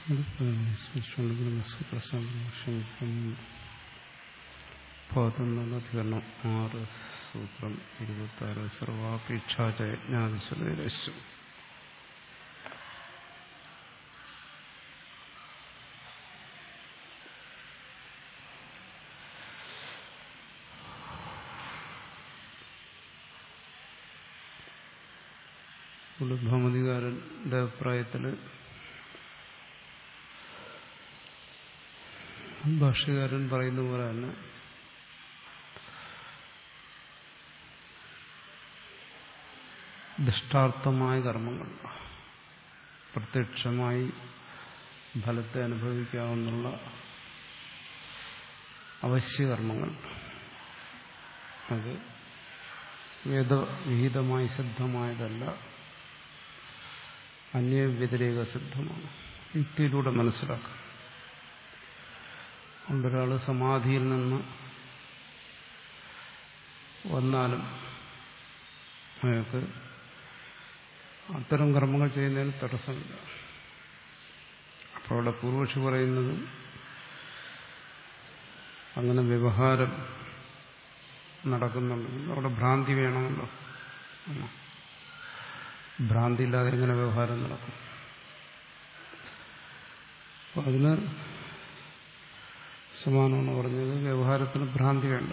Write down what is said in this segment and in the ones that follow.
പതിനൊന്നധികരണം ആറ് സൂത്രം ഇരുപത്തി ആറ് സർവാപേക്ഷാചജ്ഞാതിശ്വരേശ്വരം ഭൗമതികാരന്റെ അഭിപ്രായത്തില് ഭാഷ്യകാരൻ പറയുന്ന പോലെ തന്നെ ദൃഷ്ടാർത്ഥമായ കർമ്മങ്ങൾ പ്രത്യക്ഷമായി ഫലത്തെ അനുഭവിക്കാവുന്ന അവശ്യകർമ്മങ്ങൾ അത് വേദവിഹിതമായി സിദ്ധമായതല്ല അന്യവ്യതിരേക സിദ്ധമാണ് യുക്തിയിലൂടെ മനസ്സിലാക്കാം കൊണ്ടൊരാൾ സമാധിയിൽ നിന്ന് വന്നാലും അയാൾക്ക് അത്തരം കർമ്മങ്ങൾ ചെയ്യുന്നതിന് തടസ്സമില്ല അപ്പോൾ അവിടെ പൂർവക്ഷി പറയുന്നത് അങ്ങനെ വ്യവഹാരം നടക്കുന്നുണ്ടെങ്കിൽ അവിടെ ഭ്രാന്തി വേണമല്ലോ ഭ്രാന്തി ഇല്ലാതെ എങ്ങനെ വ്യവഹാരം നടക്കും അപ്പം അതിന് സമാനമാണ് പറഞ്ഞത് വ്യവഹാരത്തിന് ഭ്രാന്തി വേണ്ട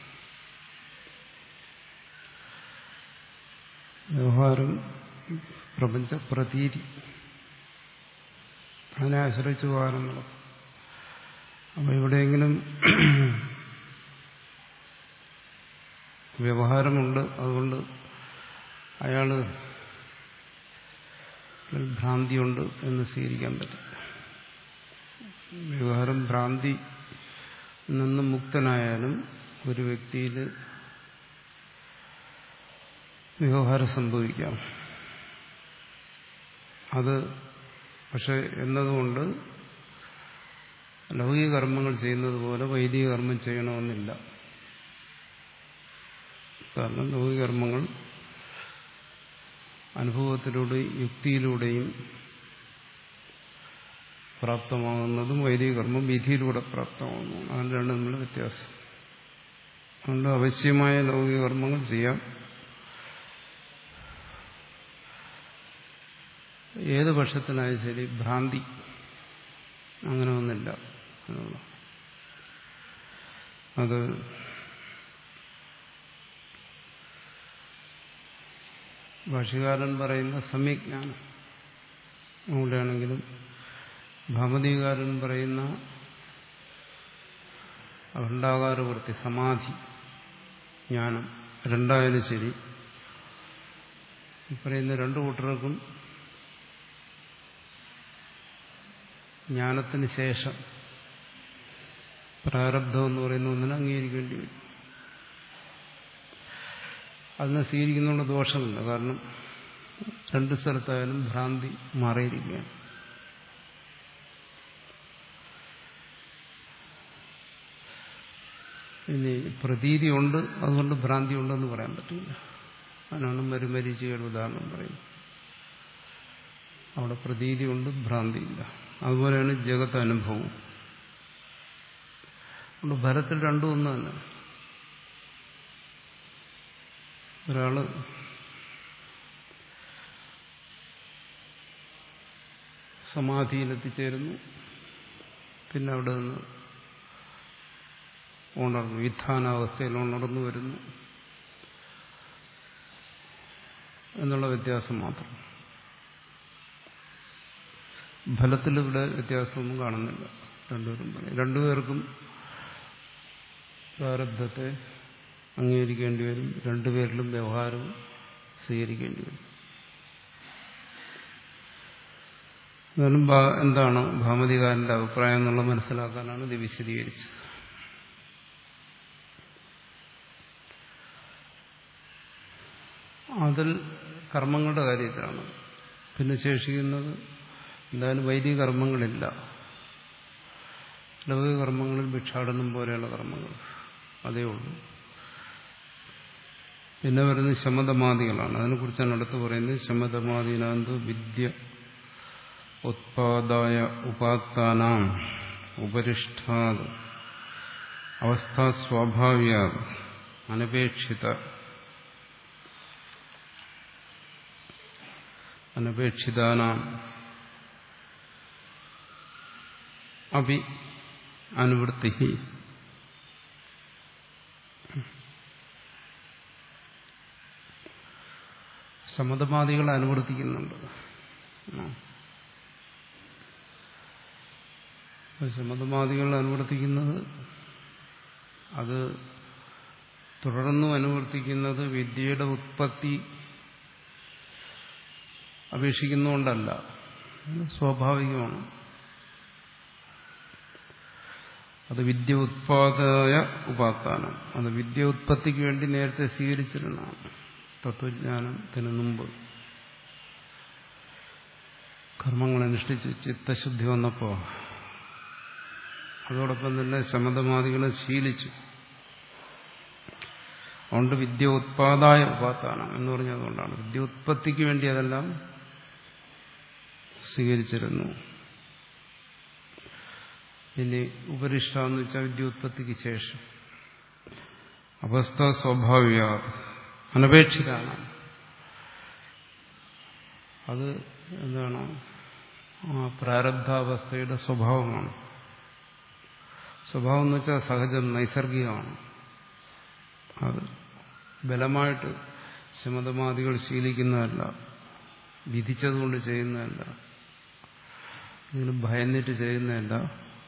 വ്യവഹാരം പ്രപഞ്ച പ്രതീതി അതിനെ ആശ്രയിച്ച് വ്യവഹാരം നടക്കും അപ്പൊ എവിടെയെങ്കിലും വ്യവഹാരമുണ്ട് അതുകൊണ്ട് അയാള് ഭ്രാന്തിയുണ്ട് എന്ന് സ്വീകരിക്കാൻ പറ്റും വ്യവഹാരം ഭ്രാന്തി നിന്ന് മുക്തനായാലും ഒരു വ്യക്തിയിൽ വ്യവഹാരം സംഭവിക്കാം അത് പക്ഷെ എന്നതുകൊണ്ട് ലൗകിക കർമ്മങ്ങൾ ചെയ്യുന്നത് പോലെ വൈദിക കർമ്മം ചെയ്യണമെന്നില്ല കാരണം ലൗകിക കർമ്മങ്ങൾ അനുഭവത്തിലൂടെയും യുക്തിയിലൂടെയും പ്രാപ്തമാകുന്നതും വൈദിക കർമ്മം വിധിയിലൂടെ പ്രാപ്തമാകുന്നു അതാണ് രണ്ടും തമ്മിലുള്ള വ്യത്യാസം അതുകൊണ്ട് അവശ്യമായ ലൗകിക കർമ്മങ്ങൾ ചെയ്യാം ഏത് പക്ഷത്തിനായാലും ശരി ഭ്രാന്തി അങ്ങനെ ഒന്നില്ല എന്നുള്ള അത് ഭാഷകാരൻ പറയുന്ന സമ്യജ്ഞാനം അവിടെയാണെങ്കിലും ഭമതികാരൻ പറയുന്ന അഖണ്ഡാകാരവൃത്തി സമാധി ജ്ഞാനം രണ്ടായാലും ശരി ഈ പറയുന്ന രണ്ടു കൂട്ടർക്കും ജ്ഞാനത്തിന് ശേഷം പ്രാരബ്ധം എന്ന് പറയുന്ന ഒന്നിനെ അംഗീകരിക്കേണ്ടി വരും അതിനെ സ്വീകരിക്കുന്നതുകൊണ്ട് ദോഷമില്ല കാരണം രണ്ട് സ്ഥലത്തായാലും ഭ്രാന്തി മാറിയിരിക്കുകയാണ് ഇനി പ്രതീതി ഉണ്ട് അതുകൊണ്ട് ഭ്രാന്തി ഉണ്ടെന്ന് പറയാൻ പറ്റില്ല അതിനാണ് മരുമരീചിയുടെ ഉദാഹരണം പറയുന്നത് അവിടെ പ്രതീതി ഉണ്ട് ഭ്രാന്തിയില്ല അതുപോലെയാണ് ജഗത്ത് അനുഭവം അതുകൊണ്ട് ഫലത്തിൽ രണ്ടും ഒന്ന് തന്നെ ഒരാള് സമാധിയിലെത്തിച്ചേരുന്നു പിന്നെ അവിടെ നിന്ന് ഉണർന്നു വിധാനാവസ്ഥയിൽ ഉണർന്നു വരുന്നു എന്നുള്ള വ്യത്യാസം മാത്രം ഫലത്തിൽ ഇവിടെ വ്യത്യാസമൊന്നും കാണുന്നില്ല രണ്ടുപേരും പറയും രണ്ടുപേർക്കും പ്രാരബ്ധത്തെ അംഗീകരിക്കേണ്ടി വരും രണ്ടുപേരിലും വ്യവഹാരവും സ്വീകരിക്കേണ്ടി വരും എന്നാലും എന്താണ് ഭാമതികാരന്റെ അഭിപ്രായം എന്നുള്ളത് മനസ്സിലാക്കാനാണ് ഇത് വിശദീകരിച്ചത് അതിൽ കർമ്മങ്ങളുടെ കാര്യത്തിലാണ് പിന്നെ ശേഷിക്കുന്നത് എന്തായാലും വൈദിക കർമ്മങ്ങളില്ല ലൗകിക കർമ്മങ്ങളിൽ ഭിക്ഷാടനം പോലെയുള്ള കർമ്മങ്ങൾ അതേ ഉള്ളൂ പിന്നെ വരുന്നത് ശമതമാദികളാണ് അതിനെക്കുറിച്ചാണ് അടുത്ത് പറയുന്നത് ശമതമാദിനാന്ത് വിദ്യ ഉത്പാദായ ഉപാത്താനാം ഉപരിഷ്ടാത് അവസ്ഥാസ്വാഭാവിക അനപേക്ഷിത അനപേക്ഷിതാനാം അഭി അനുവൃത്തി സമതമാദികൾ അനുവർത്തിക്കുന്നുണ്ട് സമതമാദികൾ അനുവർത്തിക്കുന്നത് അത് തുടർന്നും അനുവർത്തിക്കുന്നത് വിദ്യയുടെ ഉത്പത്തി അപേക്ഷിക്കുന്നുകൊണ്ടല്ല സ്വാഭാവികമാണ് അത് വിദ്യ ഉത്പാദായ ഉപാത്താനം അത് വിദ്യ ഉത്പത്തിക്ക് വേണ്ടി നേരത്തെ സ്വീകരിച്ചിരുന്നതാണ് തത്വജ്ഞാനത്തിന് മുമ്പ് കർമ്മങ്ങൾ അനുഷ്ഠിച്ച് ചിത്തശുദ്ധി വന്നപ്പോൾ അതോടൊപ്പം തന്നെ ശമതമാദികളെ ശീലിച്ചു അതുകൊണ്ട് വിദ്യ ഉത്പാദായ ഉപാത്താനം എന്ന് പറഞ്ഞതുകൊണ്ടാണ് വിദ്യ ഉത്പത്തിക്ക് വേണ്ടി അതെല്ലാം സ്വീകരിച്ചിരുന്നു ഇനി ഉപരിഷ്ട എന്ന് വെച്ചാൽ വിദ്യോത്പത്തിക്ക് ശേഷം അവസ്ഥ സ്വാഭാവിക അനപേക്ഷിതാണ് അത് എന്താണ് ആ പ്രാരബ്ധാവസ്ഥയുടെ സ്വഭാവമാണ് സ്വഭാവം എന്ന് വെച്ചാൽ സഹജം നൈസർഗികമാണ് അത് ബലമായിട്ട് ശമതമാദികൾ ശീലിക്കുന്നതല്ല വിധിച്ചതുകൊണ്ട് ചെയ്യുന്നതല്ല എങ്കിലും ഭയന്നിട്ട് ചെയ്യുന്നതല്ല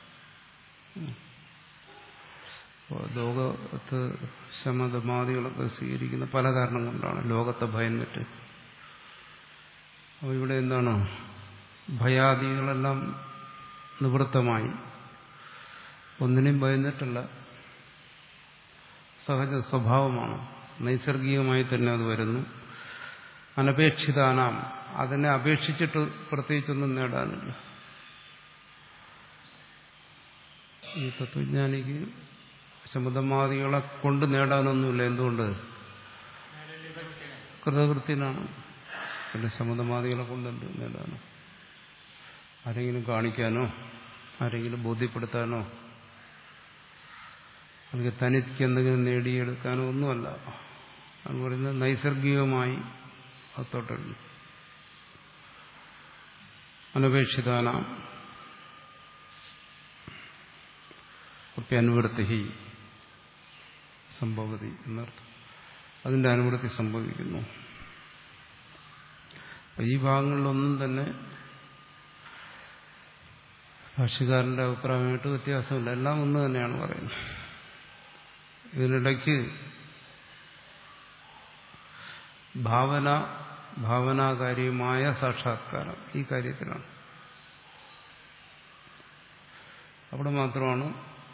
ലോകത്ത് ശമതമാദികളൊക്കെ സ്വീകരിക്കുന്ന പല കാരണം കൊണ്ടാണ് ലോകത്തെ ഭയന്നിട്ട് അപ്പോൾ ഇവിടെ എന്താണ് ഭയാദികളെല്ലാം നിവൃത്തമായി ഒന്നിനെയും ഭയന്നിട്ടല്ല സഹജ സ്വഭാവമാണ് നൈസർഗികമായി തന്നെ അത് വരുന്നു അനപേക്ഷിതാനാം അതിനെ അപേക്ഷിച്ചിട്ട് പ്രത്യേകിച്ചൊന്നും നേടാനില്ല ഈ തത്വജ്ഞാനിക്ക് ശബ്ദമാദികളെ കൊണ്ട് നേടാനൊന്നുമില്ല എന്തുകൊണ്ട് കൃതകൃത്യനാണ് പിന്നെ ശബ്ദമാദികളെ കൊണ്ട് എന്ത് നേടാനോ ആരെങ്കിലും കാണിക്കാനോ ആരെങ്കിലും ബോധ്യപ്പെടുത്താനോ അല്ലെങ്കിൽ തനിക്ക് എന്തെങ്കിലും നേടിയെടുക്കാനോ ഒന്നുമല്ല എന്ന് പറയുന്നത് നൈസർഗികമായി അത്തോട്ടുള്ളു അനപേക്ഷിതാന അനുവൃത്തി സംഭവതി എന്നർത്ഥം അതിന്റെ അനുവൃത്തി സംഭവിക്കുന്നു ഈ ഭാഗങ്ങളിലൊന്നും തന്നെ ഭാഷ്യക്കാരന്റെ അഭിപ്രായമായിട്ട് വ്യത്യാസമില്ല എല്ലാം ഒന്ന് തന്നെയാണ് പറയുന്നത് ഇതിനിടയ്ക്ക് ഭാവന ഭാവനാകാര്യമായ സാക്ഷാത്കാരം ഈ കാര്യത്തിലാണ് അവിടെ മാത്രമാണ്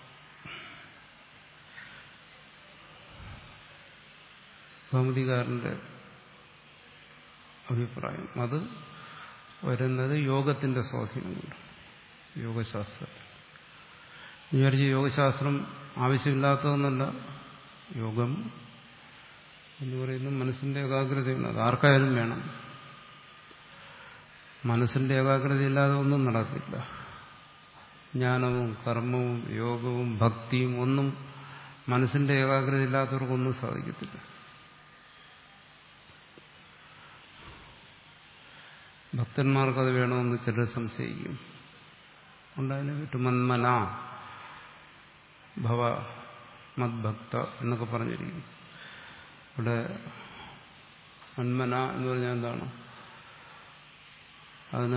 ഭൗതികാരന്റെ അഭിപ്രായം അത് വരുന്നത് യോഗത്തിന്റെ സ്വാധീനം കൊണ്ട് യോഗശാസ്ത്രം വിചാരിച്ച് യോഗശാസ്ത്രം ആവശ്യമില്ലാത്തതെന്നല്ല യോഗം എന്ന് പറയുന്നത് മനസ്സിന്റെ ഏകാഗ്രതയാണ് അത് ആർക്കായാലും വേണം മനസ്സിന്റെ ഏകാഗ്രതയില്ലാതെ ഒന്നും നടക്കില്ല ജ്ഞാനവും കർമ്മവും യോഗവും ഭക്തിയും ഒന്നും മനസ്സിന്റെ ഏകാഗ്രത ഇല്ലാത്തവർക്കൊന്നും സാധിക്കത്തില്ല ഭക്തന്മാർക്കത് വേണമെന്ന് ചിലർ സംശയിക്കും ഉണ്ടായാലും വിട്ടു മന്മന ഭവ മദ്ഭക്ത എന്നൊക്കെ പറഞ്ഞിരിക്കും ഇവിടെ മന്മന എന്ന് പറഞ്ഞാൽ എന്താണ് അതിന്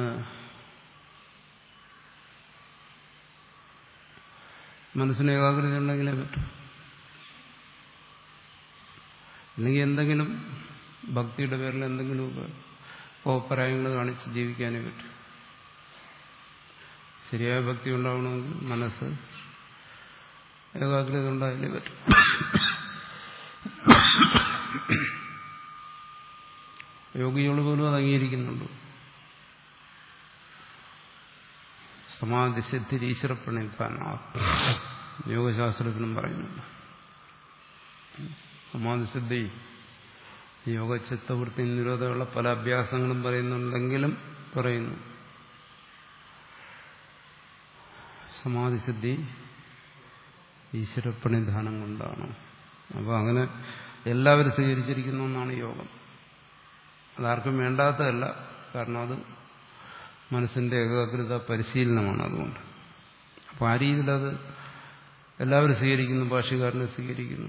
മനസ്സിന് ഏകാഗ്രത ഉണ്ടെങ്കിലേ പറ്റൂ അല്ലെങ്കിൽ എന്തെങ്കിലും ഭക്തിയുടെ പേരിൽ എന്തെങ്കിലുമൊക്കെ കോപ്പരായങ്ങൾ കാണിച്ച് ജീവിക്കാനേ പറ്റൂ ശരിയായ ഭക്തി ഉണ്ടാവണമെങ്കിൽ മനസ്സ് ഏകാഗ്രത ഉണ്ടായാലേ പറ്റും യോഗികൾ പോലും അത് അംഗീകരിക്കുന്നുണ്ട് സമാധിസിദ്ധി ഈശ്വരപ്രണയിപ്പാൻ യോഗശാസ്ത്രത്തിനും പറയുന്നുണ്ട് സമാധിസിദ്ധി യോഗ ചിത്തവൃത്തി നിരോധമുള്ള പല അഭ്യാസങ്ങളും പറയുന്നുണ്ടെങ്കിലും പറയുന്നു സമാധിസിദ്ധി ഈശ്വരപ്രണിധാനം കൊണ്ടാണ് അപ്പോൾ അങ്ങനെ എല്ലാവരും സ്വീകരിച്ചിരിക്കുന്ന ഒന്നാണ് യോഗം അതാർക്കും വേണ്ടാത്തതല്ല കാരണം അത് മനസ്സിന്റെ ഏകാഗ്രത പരിശീലനമാണ് അതുകൊണ്ട് അപ്പോൾ ആ രീതിയിൽ അത് എല്ലാവരും സ്വീകരിക്കുന്നു ഭാഷ്യക്കാരനെ സ്വീകരിക്കുന്നു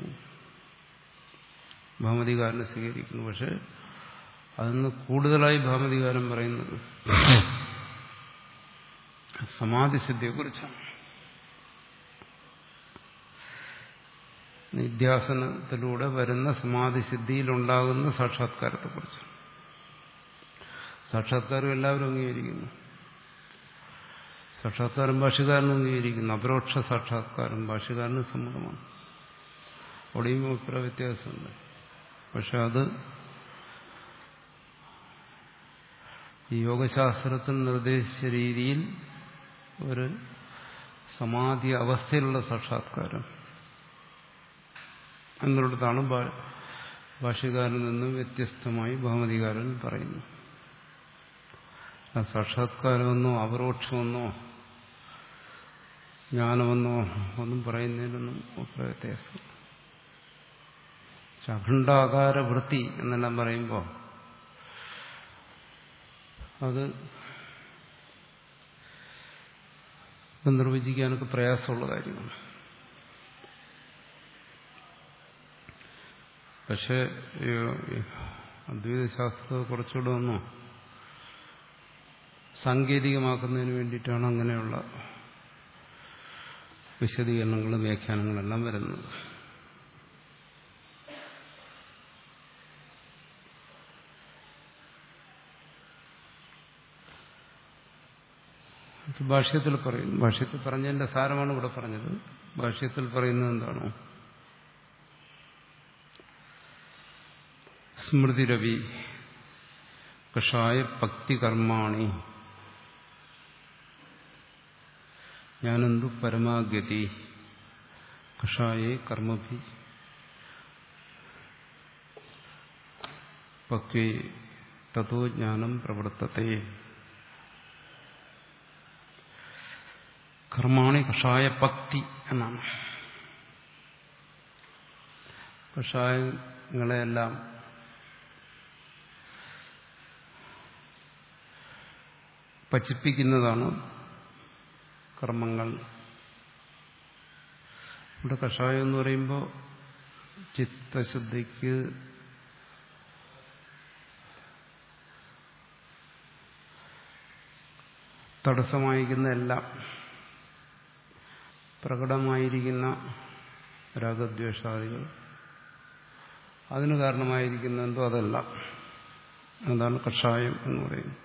ഭാമതികാരനെ സ്വീകരിക്കുന്നു പക്ഷെ അതിന് കൂടുതലായി ഭാമതികാരൻ പറയുന്നത് സമാധിസിദ്ധിയെക്കുറിച്ചാണ് നിധ്യാസനത്തിലൂടെ വരുന്ന സമാധിസിദ്ധിയിലുണ്ടാകുന്ന സാക്ഷാത്കാരത്തെക്കുറിച്ച് സാക്ഷാത്കാരം എല്ലാവരും അംഗീകരിക്കുന്നു സാക്ഷാത്കാരം ഭാഷകാരനും അംഗീകരിക്കുന്നു അപരോക്ഷ സാക്ഷാത്കാരം ഭാഷകാരന് സമ്മതമാണ് അവിടെയും അഭിപ്രായ വ്യത്യാസമുണ്ട് പക്ഷെ അത് ഈ യോഗശാസ്ത്രത്തിൽ നിർദ്ദേശിച്ച രീതിയിൽ ഒരു സമാധി അവസ്ഥയിലുള്ള സാക്ഷാത്കാരം എന്നിടത്താണ് ഭാഷ്യകാരനിൽ നിന്നും വ്യത്യസ്തമായി ബഹുമതികാരൻ പറയുന്നു ആ സാക്ഷാത്കാരമെന്നോ അപരോക്ഷമെന്നോ ജ്ഞാനമെന്നോ ഒന്നും പറയുന്നതിനൊന്നും അഭിപ്രായ വ്യത്യാസം അഖണ്ഡാകാര വൃത്തി എന്നെല്ലാം പറയുമ്പോൾ അത് നിർവചിക്കാനൊക്കെ പ്രയാസമുള്ള കാര്യമാണ് പക്ഷേ അദ്വൈതശാസ്ത്രത്തെ കുറച്ചുകൂടെ ഒന്നോ സാങ്കേതികമാക്കുന്നതിന് വേണ്ടിയിട്ടാണ് അങ്ങനെയുള്ള വിശദീകരണങ്ങളും വ്യാഖ്യാനങ്ങളെല്ലാം വരുന്നത് ഭാഷ്യത്തിൽ പറയുന്നു ഭാഷ്യത്തിൽ പറഞ്ഞതിന്റെ സാരമാണ് ഇവിടെ പറഞ്ഞത് ഭാഷ്യത്തിൽ പറയുന്നത് എന്താണോ സ്മൃതിരവി കഷായ ഭക്തി കർമാണി ഞാനെന്തു പരമാഗതി കഷായേ കർമ്മഭി പക്വേ തത്തോ ജ്ഞാനം പ്രവർത്തത്തെ കർമാണി കഷായ ഭക്തി എന്നാണ് കഷായങ്ങളെല്ലാം പച്ചിപ്പിക്കുന്നതാണ് കർമ്മങ്ങൾ ഇവിടെ കഷായം എന്ന് പറയുമ്പോൾ ചിത്തശുദ്ധിക്ക് തടസ്സമായിരിക്കുന്ന എല്ലാം പ്രകടമായിരിക്കുന്ന രാഗദ്വേഷാദികൾ അതിന് കാരണമായിരിക്കുന്ന എന്തോ അതല്ല അതാണ് കഷായം എന്ന് പറയുന്നത്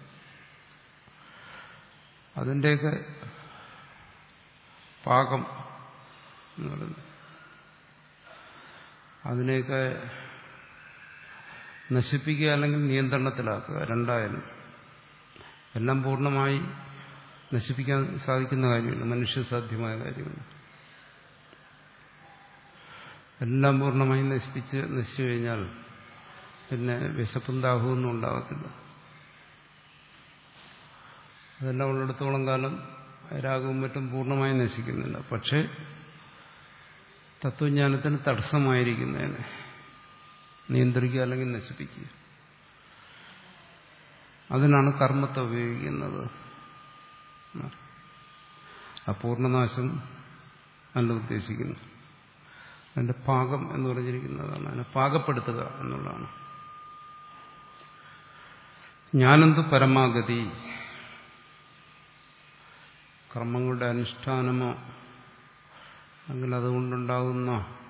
അതിൻ്റെയൊക്കെ പാകം എന്ന് പറയുന്നത് അതിനെയൊക്കെ നശിപ്പിക്കുക അല്ലെങ്കിൽ നിയന്ത്രണത്തിലാക്കുക രണ്ടായാലും എല്ലാം പൂർണ്ണമായി നശിപ്പിക്കാൻ സാധിക്കുന്ന കാര്യമില്ല മനുഷ്യസാധ്യമായ കാര്യമാണ് എല്ലാം പൂർണ്ണമായി നശിപ്പിച്ച് നശിച്ചു കഴിഞ്ഞാൽ പിന്നെ വിശപ്പും ദാഹമൊന്നും ഉണ്ടാകത്തില്ല അതെല്ലാം ഉള്ളിടത്തോളം കാലം രാഗവും മറ്റും പൂർണ്ണമായി നശിക്കുന്നില്ല പക്ഷേ തത്വജ്ഞാനത്തിന് തടസ്സമായിരിക്കുന്നതിനെ നിയന്ത്രിക്കുക അല്ലെങ്കിൽ നശിപ്പിക്കുക അതിനാണ് കർമ്മത്തെ ഉപയോഗിക്കുന്നത് അപൂർണനാശം അല്ല ഉദ്ദേശിക്കുന്നു അതിന്റെ പാകം എന്ന് പറഞ്ഞിരിക്കുന്നതാണ് അതിനെ പാകപ്പെടുത്തുക എന്നുള്ളതാണ് ഞാനെന്ത് പരമാഗതി കർമ്മങ്ങളുടെ അനുഷ്ഠാനമോ അല്ലെങ്കിൽ അതുകൊണ്ടുണ്ടാകുന്ന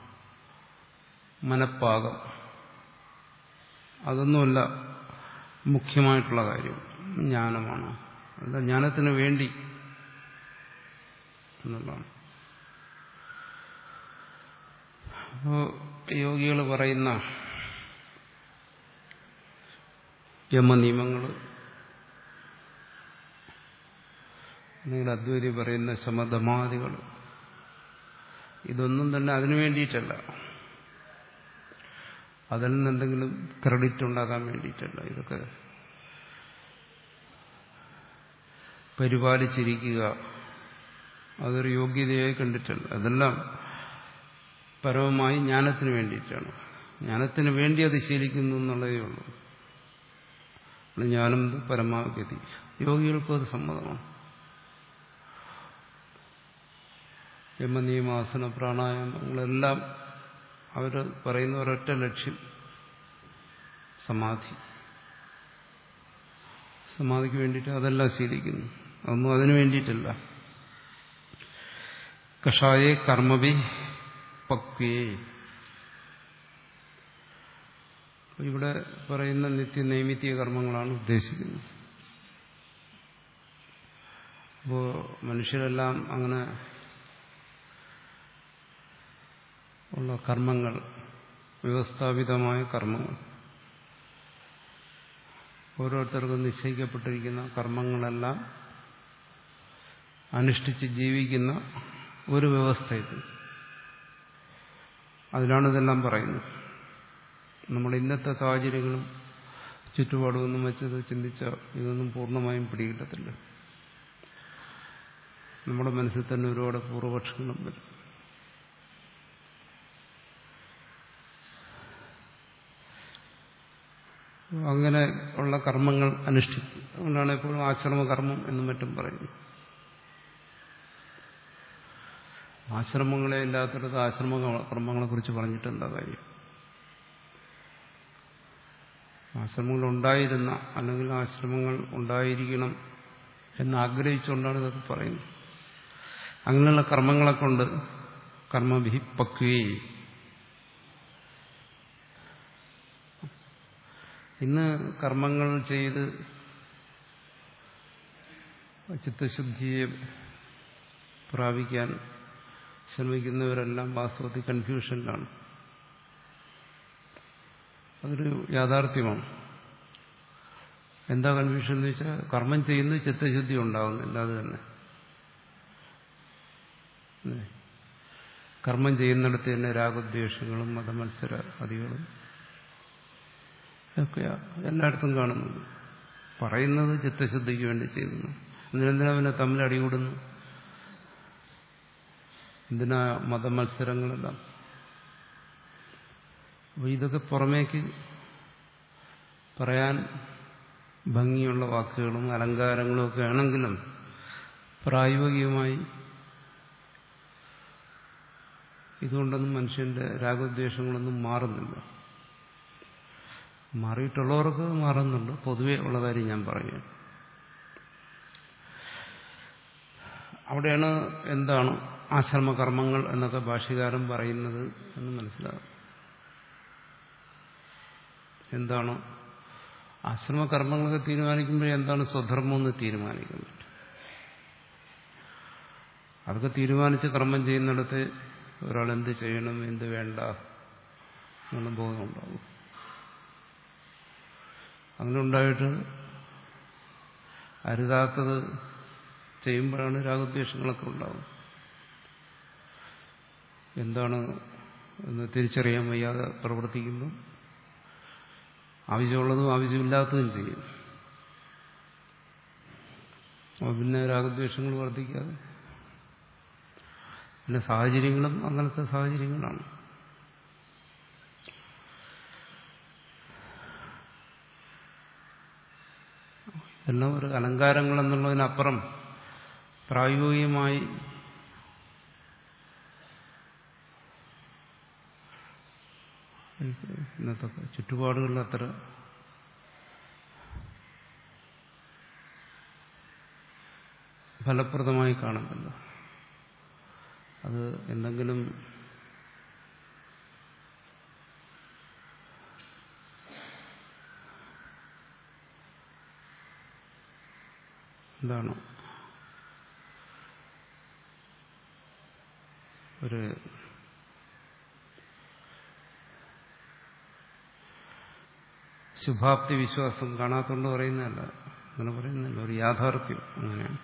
മനപ്പാകം അതൊന്നുമല്ല മുഖ്യമായിട്ടുള്ള കാര്യം ജ്ഞാനമാണ് അല്ല ജ്ഞാനത്തിന് വേണ്ടി എന്നുള്ളതാണ് അപ്പോൾ യോഗികൾ പറയുന്ന യമനിയമങ്ങൾ അല്ലെങ്കിൽ അദ്വൈതി പറയുന്ന ശമധമാദികൾ ഇതൊന്നും തന്നെ അതിനു വേണ്ടിയിട്ടല്ല അതിൽ നിന്ന് എന്തെങ്കിലും ക്രെഡിറ്റ് ഉണ്ടാക്കാൻ വേണ്ടിയിട്ടല്ല ഇതൊക്കെ പരിപാലിച്ചിരിക്കുക അതൊരു യോഗ്യതയായി കണ്ടിട്ടില്ല അതെല്ലാം പരമമായി ജ്ഞാനത്തിന് വേണ്ടിയിട്ടാണ് ജ്ഞാനത്തിന് വേണ്ടി അത് ശീലിക്കുന്നു എന്നുള്ളതേ ഉള്ളൂ ജ്ഞാനം പരമാഗതി യോഗികൾക്കും അത് സമ്മതമാണ് യമനിയമാസന പ്രാണായാമങ്ങളെല്ലാം അവർ പറയുന്ന ഒരൊറ്റ ലക്ഷ്യം സമാധി സമാധിക്ക് വേണ്ടിയിട്ട് അതെല്ലാം ശീലിക്കുന്നു അതൊന്നും അതിനു വേണ്ടിയിട്ടല്ല കഷായേ കർമ്മവി പക്വേ ഇവിടെ പറയുന്ന നിത്യ നൈമിത്യ കർമ്മങ്ങളാണ് ഉദ്ദേശിക്കുന്നത് അപ്പോ മനുഷ്യരെല്ലാം അങ്ങനെ ഉള്ള കർമ്മങ്ങൾ വ്യവസ്ഥാപിതമായ കർമ്മങ്ങൾ ഓരോരുത്തർക്കും നിശ്ചയിക്കപ്പെട്ടിരിക്കുന്ന കർമ്മങ്ങളെല്ലാം അനുഷ്ഠിച്ച് ജീവിക്കുന്ന ഒരു വ്യവസ്ഥ ഇത് അതിലാണ് ഇതെല്ലാം പറയുന്നത് നമ്മുടെ ഇന്നത്തെ സാഹചര്യങ്ങളും ചുറ്റുപാടുമൊന്നും വെച്ചത് ചിന്തിച്ച ഇതൊന്നും പൂർണ്ണമായും പിടികിട്ടത്തില്ല നമ്മുടെ മനസ്സിൽ തന്നെ ഒരുപാട് പൂർവപക്ഷങ്ങളും വരും അങ്ങനെ ഉള്ള കർമ്മങ്ങൾ അനുഷ്ഠിച്ചു അതുകൊണ്ടാണ് എപ്പോഴും ആശ്രമകർമ്മം എന്നും മറ്റും പറയുന്നത് ആശ്രമങ്ങളെ ഇല്ലാത്തടത്ത് ആശ്രമ കർമ്മങ്ങളെ കുറിച്ച് പറഞ്ഞിട്ട് എന്താ കാര്യം ആശ്രമങ്ങൾ ഉണ്ടായിരുന്ന അല്ലെങ്കിൽ ആശ്രമങ്ങൾ ഉണ്ടായിരിക്കണം എന്ന് ആഗ്രഹിച്ചുകൊണ്ടാണ് ഇതൊക്കെ പറയുന്നത് അങ്ങനെയുള്ള കർമ്മങ്ങളെ കൊണ്ട് കർമ്മഭി പക്വേ ഇന്ന് കർമ്മങ്ങൾ ചെയ്ത് ചിത്തശുദ്ധിയെ പ്രാപിക്കാൻ ശ്രമിക്കുന്നവരെല്ലാം വാസ്തവത്തിൽ കൺഫ്യൂഷനിലാണ് അതൊരു യാഥാർത്ഥ്യമാണ് എന്താ കൺഫ്യൂഷൻ എന്ന് വെച്ചാൽ കർമ്മം ചെയ്യുന്നത് ചിത്തശുദ്ധി ഉണ്ടാകുന്നില്ല അത് തന്നെ കർമ്മം ചെയ്യുന്നിടത്ത് തന്നെ രാഗദ്വേഷങ്ങളും മതമത്സര അതികളും ഒക്കെ എല്ലായിടത്തും കാണുന്നത് പറയുന്നത് ചിത്തശുദ്ധിക്ക് വേണ്ടി ചെയ്യുന്നു എന്തിനെന്തിനാ പിന്നെ തമ്മിൽ അടികൂടുന്നു എന്തിനാ മതമത്സരങ്ങളെല്ലാം അപ്പോൾ ഇതൊക്കെ പുറമേക്ക് പറയാൻ ഭംഗിയുള്ള വാക്കുകളും അലങ്കാരങ്ങളും ഒക്കെ ആണെങ്കിലും പ്രായോഗികമായി ഇതുകൊണ്ടൊന്നും മനുഷ്യന്റെ രാഗദ്വേഷങ്ങളൊന്നും മാറുന്നില്ല മാറിയിട്ടുള്ളവർക്ക് മാറുന്നുണ്ട് പൊതുവെ ഉള്ള കാര്യം ഞാൻ പറയുകയാണ് അവിടെയാണ് എന്താണ് ആശ്രമകർമ്മങ്ങൾ എന്നൊക്കെ ഭാഷ്യകാരൻ പറയുന്നത് എന്ന് മനസ്സിലാകും എന്താണ് ആശ്രമകർമ്മങ്ങളൊക്കെ തീരുമാനിക്കുമ്പോഴേ എന്താണ് സ്വധർമ്മം എന്ന് തീരുമാനിക്കുന്നത് അതൊക്കെ തീരുമാനിച്ച് കർമ്മം ചെയ്യുന്നിടത്ത് ഒരാൾ എന്ത് ചെയ്യണം എന്ത് വേണ്ട എന്നുള്ള ബോധമുണ്ടാകും അങ്ങനെ ഉണ്ടായിട്ട് അരുതാത്തത് ചെയ്യുമ്പോഴാണ് രാഗദ്വേഷങ്ങളൊക്കെ ഉണ്ടാവും എന്താണ് എന്ന് തിരിച്ചറിയാൻ വയ്യാതെ പ്രവർത്തിക്കുമ്പോൾ ആവശ്യമുള്ളതും ആവശ്യമില്ലാത്തതും ചെയ്യും അപ്പോൾ പിന്നെ രാഗദ്വേഷങ്ങൾ വർദ്ധിക്കാതെ പിന്നെ സാഹചര്യങ്ങളും അങ്ങനത്തെ സാഹചര്യങ്ങളാണ് എല്ലാം ഒരു അലങ്കാരങ്ങൾ എന്നുള്ളതിനപ്പുറം പ്രായോഗികമായി ഇന്നത്തെ ചുറ്റുപാടുകളിൽ അത്ര ഫലപ്രദമായി കാണുന്നില്ല അത് എന്തെങ്കിലും എന്താണ് ഒരു ശുഭാപ്തി വിശ്വാസം കാണാത്തോണ്ട് പറയുന്നതല്ല അങ്ങനെ പറയുന്നില്ല ഒരു യാഥാർത്ഥ്യം അങ്ങനെയാണ്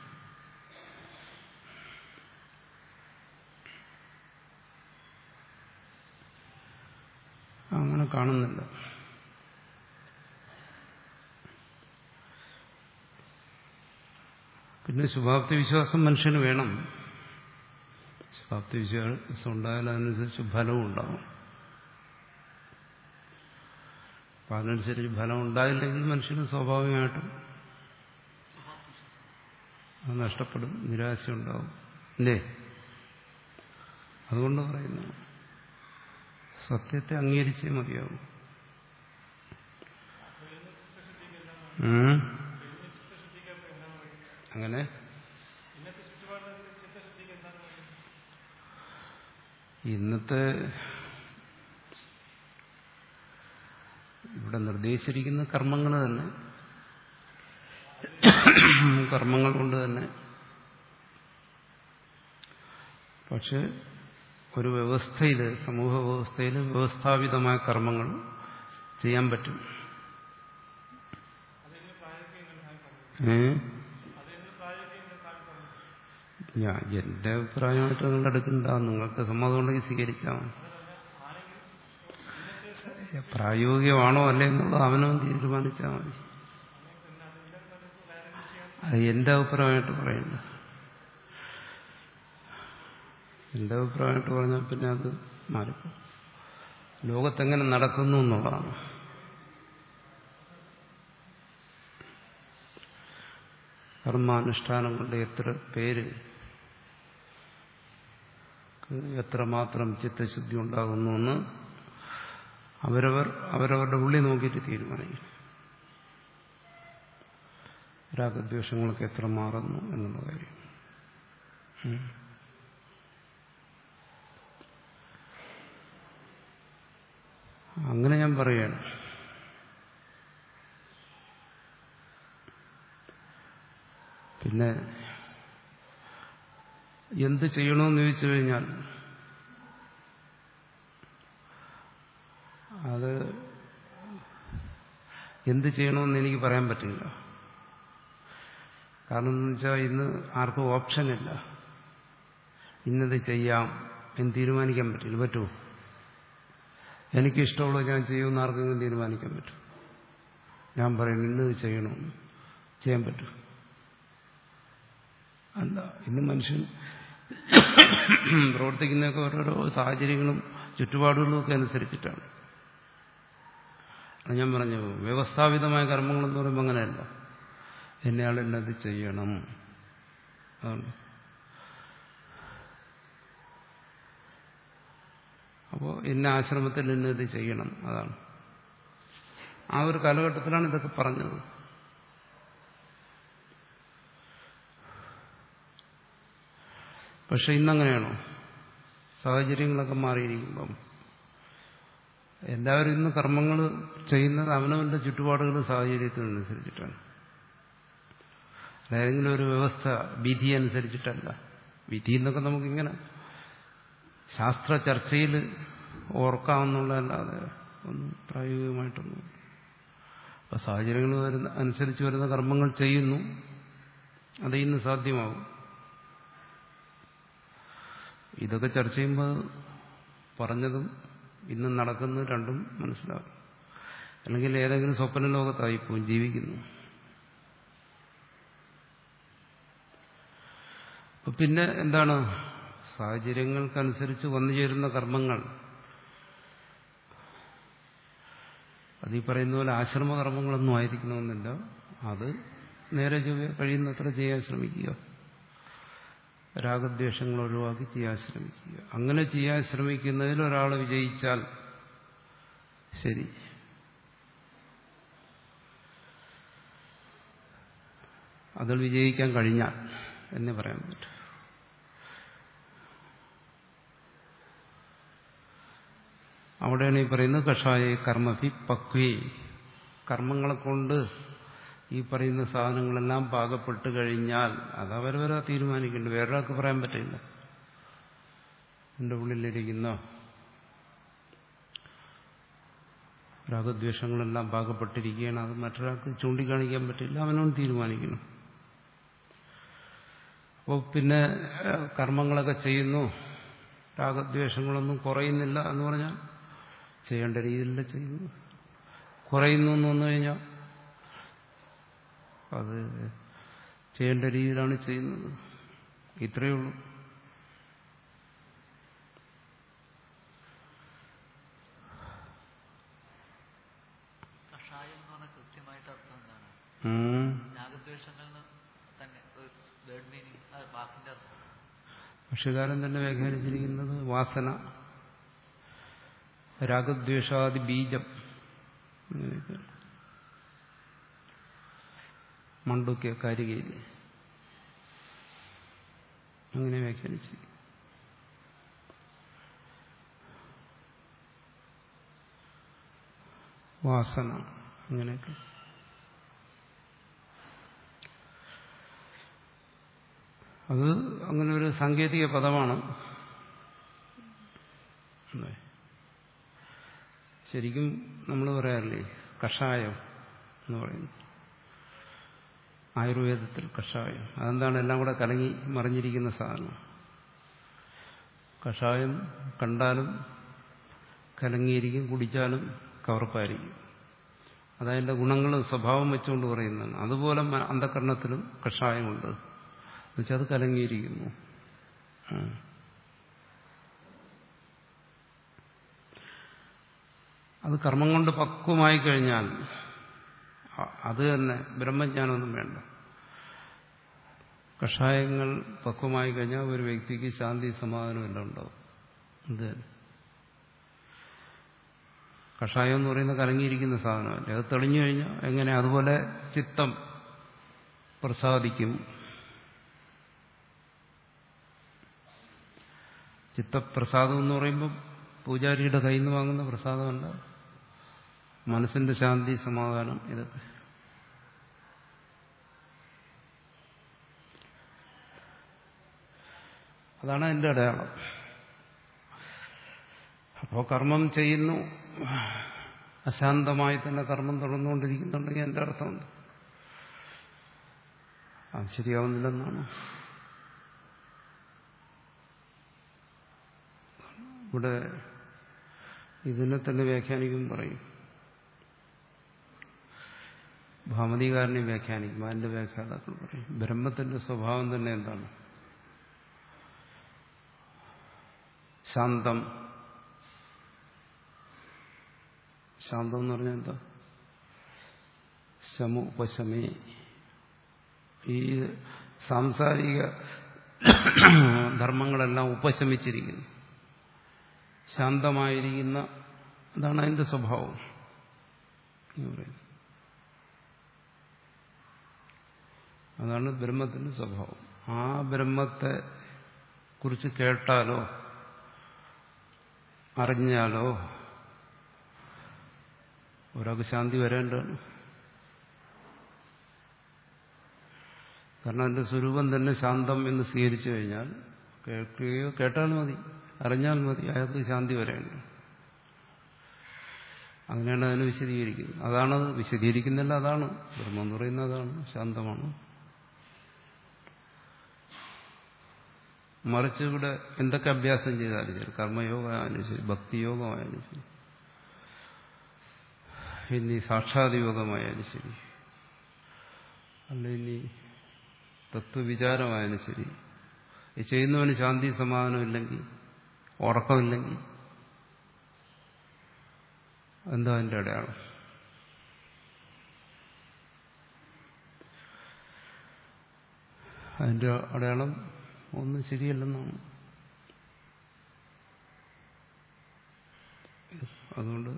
അങ്ങനെ കാണുന്നില്ല പിന്നെ ശുഭാപ്തി വിശ്വാസം മനുഷ്യന് വേണം പ്രാപ്തി വിശ്വാസം ഉണ്ടായാൽ അതിനനുസരിച്ച് ഫലവും ഉണ്ടാകും അപ്പം അതിനനുസരിച്ച് ഫലം ഉണ്ടായില്ലെങ്കിൽ മനുഷ്യന് സ്വാഭാവികമായിട്ടും അത് നഷ്ടപ്പെടും നിരാശ ഉണ്ടാവും അല്ലേ അതുകൊണ്ട് പറയുന്നു സത്യത്തെ അംഗീകരിച്ചേ മതിയാവും ഉം. അങ്ങനെ ഇന്നത്തെ ഇവിടെ നിർദ്ദേശിച്ചിരിക്കുന്ന കർമ്മങ്ങൾ തന്നെ കർമ്മങ്ങൾ കൊണ്ട് തന്നെ പക്ഷെ ഒരു വ്യവസ്ഥയിൽ സമൂഹ വ്യവസ്ഥയിൽ വ്യവസ്ഥാപിതമായ കർമ്മങ്ങൾ ചെയ്യാൻ പറ്റും ഏ ഞാൻ എന്റെ അഭിപ്രായമായിട്ട് നിങ്ങൾ എടുക്കണ്ട നിങ്ങൾക്ക് സമ്മതമുണ്ടെങ്കിൽ സ്വീകരിച്ചാൽ മതി പ്രായോഗികമാണോ അല്ലേ എന്നുള്ളത് അവനവൻ തീരുമാനിച്ചാൽ മതി അത് എന്റെ അഭിപ്രായമായിട്ട് പറയണ്ട എന്റെ അഭിപ്രായമായിട്ട് പറഞ്ഞാൽ പിന്നെ അത് മാറിപ്പോ ലോകത്തെങ്ങനെ നടക്കുന്നു എന്നുള്ളതാണ് കർമാനുഷ്ഠാനം കൊണ്ട് എത്ര പേര് എത്രമാത്രം ചിത്തശുദ്ധി ഉണ്ടാകുന്നു എന്ന് അവരവർ അവരവരുടെ ഉള്ളിൽ നോക്കിയിട്ട് തീരുമാനിക്കും രാഗദ്വേഷങ്ങളൊക്കെ എത്ര മാറുന്നു എന്നുള്ള കാര്യം ഉം. അങ്ങനെ ഞാൻ പറയുകയാണ് പിന്നെ എന്ത് ചെയ്യണമെന്ന് ചോദിച്ചു കഴിഞ്ഞാൽ അത് എന്ത് ചെയ്യണമെന്ന് എനിക്ക് പറയാൻ പറ്റില്ല കാരണം എന്ന് വെച്ചാൽ ഇന്ന് ആർക്കും ഓപ്ഷനില്ല ഇന്നത് ചെയ്യാം എന്ന് തീരുമാനിക്കാൻ പറ്റില്ല പറ്റുമോ എനിക്കിഷ്ടമുള്ളത് ഞാൻ ചെയ്യുമെന്ന് ആർക്കെങ്കിലും തീരുമാനിക്കാൻ പറ്റും ഞാൻ പറയുന്നു ഇന്നത് ചെയ്യണമെന്ന് ചെയ്യാൻ പറ്റും അല്ല ഇന്ന് മനുഷ്യൻ പ്രവർത്തിക്കുന്നതൊക്കെ ഓരോരോ സാഹചര്യങ്ങളും ചുറ്റുപാടുകളും ഒക്കെ അനുസരിച്ചിട്ടാണ് അത് ഞാൻ പറഞ്ഞു വ്യവസ്ഥാപിതമായ കർമ്മങ്ങളെന്ന് പറയുമ്പോൾ അങ്ങനെയല്ല എന്നയാൾ എന്നത് ചെയ്യണം അതുകൊണ്ട് അപ്പോൾ എന്ന ആശ്രമത്തിൽ എന്നത് ചെയ്യണം അതാണ് ആ ഒരു കാലഘട്ടത്തിലാണ് ഇതൊക്കെ പറഞ്ഞത് പക്ഷെ ഇന്നങ്ങനെയാണോ സാഹചര്യങ്ങളൊക്കെ മാറിയിരിക്കുമ്പം എല്ലാവരും ഇന്ന് കർമ്മങ്ങൾ ചെയ്യുന്നത് അവനവന്റെ ചുറ്റുപാടുകൾ സാഹചര്യത്തിനനുസരിച്ചിട്ടാണ് ഏതെങ്കിലും ഒരു വ്യവസ്ഥ വിധി അനുസരിച്ചിട്ടല്ല വിധി എന്നൊക്കെ നമുക്കിങ്ങനെ ശാസ്ത്ര ചർച്ചയിൽ ഓർക്കാമെന്നുള്ളതല്ലാതെ ഒന്നും പ്രായോഗികമായിട്ടൊന്നും അപ്പം സാഹചര്യങ്ങൾ വരുന്ന അനുസരിച്ച് വരുന്ന കർമ്മങ്ങൾ ചെയ്യുന്നു അത് ഇന്ന് സാധ്യമാകും ഇതൊക്കെ ചർച്ച ചെയ്യുമ്പോൾ പറഞ്ഞതും ഇന്ന് നടക്കുന്നത് രണ്ടും മനസ്സിലാകും അല്ലെങ്കിൽ ഏതെങ്കിലും സ്വപ്ന ലോകത്തായിപ്പോവും ജീവിക്കുന്നു അപ്പൊ പിന്നെ എന്താണ് സാഹചര്യങ്ങൾക്കനുസരിച്ച് വന്നു ചേരുന്ന കർമ്മങ്ങൾ അത് ഈ പറയുന്ന പോലെ ആശ്രമകർമ്മങ്ങളൊന്നും ആയിരിക്കണമെന്നില്ല അത് നേരെ ചൊവ്വെ കഴിയുന്നത്ര ചെയ്യാൻ ശ്രമിക്കുക രാഗദ്വേഷങ്ങൾ ഒഴിവാക്കി ചെയ്യാൻ ശ്രമിക്കുക അങ്ങനെ ചെയ്യാൻ ശ്രമിക്കുന്നതിൽ ഒരാൾ വിജയിച്ചാൽ ശരി അതിൽ വിജയിക്കാൻ കഴിഞ്ഞാൽ എന്നേ പറയാൻ പറ്റും അവിടെയാണ് ഈ പറയുന്നത് കഷായ കർമ്മഭി പക്വേ കർമ്മങ്ങളെ കൊണ്ട് ഈ പറയുന്ന സാധനങ്ങളെല്ലാം പാകപ്പെട്ട് കഴിഞ്ഞാൽ അത് അവരവരാ തീരുമാനിക്കേണ്ടത് വേറൊരാൾക്ക് പറയാൻ പറ്റില്ല എൻ്റെ ഉള്ളിലിരിക്കുന്ന രാഗദ്വേഷങ്ങളെല്ലാം പാകപ്പെട്ടിരിക്കുകയാണ് അത് മറ്റൊരാൾക്ക് ചൂണ്ടിക്കാണിക്കാൻ പറ്റില്ല അവനോട് തീരുമാനിക്കണം അപ്പോൾ പിന്നെ കർമ്മങ്ങളൊക്കെ ചെയ്യുന്നു രാഗദ്വേഷങ്ങളൊന്നും കുറയുന്നില്ല എന്ന് പറഞ്ഞാൽ ചെയ്യേണ്ട രീതിയിലല്ല ചെയ്യുന്നു കുറയുന്നു എന്ന് വന്നു കഴിഞ്ഞാൽ അത് ചെയ്യേണ്ട രീതിയിലാണ് ചെയ്യുന്നത് ഇത്രയേ ഉള്ളൂ ഉം. രാഗദ്വേഷങ്ങൾ തന്നെ ഒരു തേർഡ് മീനിങ് വാക്കിന്റെ അർത്ഥം ഭക്ഷ്യകാലം തന്നെ വ്യാഖ്യാനിച്ചിരിക്കുന്നത് വാസന രാഗദ്വേഷാദി ബീജം അങ്ങനെയൊക്കെ മണ്ടുക്യ കാരികയിൽ അങ്ങനെ വ്യാഖ്യാനിച്ചിരിക്കും വാസന അങ്ങനെയൊക്കെ അത് അങ്ങനെ ഒരു സാങ്കേതിക പദമാണ് അല്ലേ? ശരിക്കും നമ്മൾ പറയാറില്ലേ കഷായം എന്ന് പറയുന്നു ആയുർവേദത്തിൽ കഷായം അതെന്താണ് എല്ലാം കൂടെ കലങ്ങി മറിഞ്ഞിരിക്കുന്ന സാധനം കഷായം കണ്ടാലും കലങ്ങിയിരിക്കും കുടിച്ചാലും കവർപ്പായിരിക്കും അതതിൻ്റെ ഗുണങ്ങളും സ്വഭാവം വെച്ചുകൊണ്ട് പറയുന്നതാണ് അതുപോലെ മ- അന്ധകരണത്തിലും കഷായമുണ്ട് എന്നുവെച്ചാൽ അത് കലങ്ങിയിരിക്കുന്നു ആ. അത് കർമ്മം കൊണ്ട് പക്വമായി കഴിഞ്ഞാൽ അ- അത് തന്നെ ബ്രഹ്മജ്ഞാനമൊന്നും വേണ്ട കഷായങ്ങൾ പക്വമായി കഴിഞ്ഞാൽ ഒരു വ്യക്തിക്ക് ശാന്തി സമാധാനം എല്ലാം ഉണ്ടാവും അത് തന്നെ കഷായം എന്ന് പറയുന്ന കലങ്ങിയിരിക്കുന്ന സാധനമല്ലേ അത് തെളിഞ്ഞു കഴിഞ്ഞാൽ എങ്ങനെ അതുപോലെ ചിത്തം പ്രസാദിക്കും ചിത്തപ്രസാദം എന്ന് പറയുമ്പോൾ പൂജാരിയുടെ കയ്യിൽ നിന്ന് വാങ്ങുന്ന പ്രസാദമല്ല മനസ്സിന്റെ ശാന്തി സമാധാനം ഇതൊക്കെ അതാണ് അതിൻ്റെ അടയാളം അപ്പോൾ കർമ്മം ചെയ്യുന്നു അശാന്തമായി തന്നെ കർമ്മം തുടർന്നുകൊണ്ടിരിക്കുന്നുണ്ടെങ്കിൽ എൻ്റെ അർത്ഥമുണ്ട് അത് ശരിയാവുന്നില്ലെന്നാണ് ഇവിടെ ഇതിനെ തന്നെ വ്യാഖ്യാനിക്കും പറയും ഭാമതികാരനെ വ്യാഖ്യാനിക്കും അതിന്റെ വ്യാഖ്യാതാക്കൾ പറയും ബ്രഹ്മത്തിന്റെ സ്വഭാവം തന്നെ എന്താണ് ശാന്തം ശാന്തം എന്ന് പറഞ്ഞാൽ എന്താ ശമു ഉപശമേ ഈ സാംസാരിക ധർമ്മങ്ങളെല്ലാം ഉപശമിച്ചിരിക്കുന്നു ശാന്തമായിരിക്കുന്ന അതാണ് അതിന്റെ സ്വഭാവം എന്ന് പറയുന്നത് അതാണ് ബ്രഹ്മത്തിന്റെ സ്വഭാവം ആ ബ്രഹ്മത്തെ കുറിച്ച് കേട്ടാലോ അറിഞ്ഞാലോ ഒരാൾക്ക് ശാന്തി വരേണ്ടതാണ് കാരണം അതിന്റെ സ്വരൂപം തന്നെ ശാന്തം എന്ന് സ്വീകരിച്ചു കഴിഞ്ഞാൽ കേൾക്കുകയോ കേട്ടാൽ മതി അറിഞ്ഞാൽ മതി അയാൾക്ക് ശാന്തി വരേണ്ട അങ്ങനെയാണ് അതിനെ വിശദീകരിക്കുന്നത് അതാണ് വിശദീകരിക്കുന്നില്ല അതാണ് ബ്രഹ്മം എന്ന് പറയുന്നത് അതാണ് ശാന്തമാണ് മറിച്ച് ഇവിടെ എന്തൊക്കെ അഭ്യാസം ചെയ്താലും ശരി കർമ്മയോഗമായാലും ശരി ഭക്തിയോഗമായാലും ശരി ഇനി സാക്ഷാത്യോഗമായാലും ശരി അല്ല ഇനി തത്വവിചാരമായാലും ശരി ഈ ചെയ്യുന്നവന് ശാന്തി സമാധാനമില്ലെങ്കിൽ ഉറക്കമില്ലെങ്കിൽ എന്താ അതിൻ്റെ അടയാളം അതിൻ്റെ അടയാളം ഒന്നും ശരിയല്ലെന്നാണ് അതുകൊണ്ട്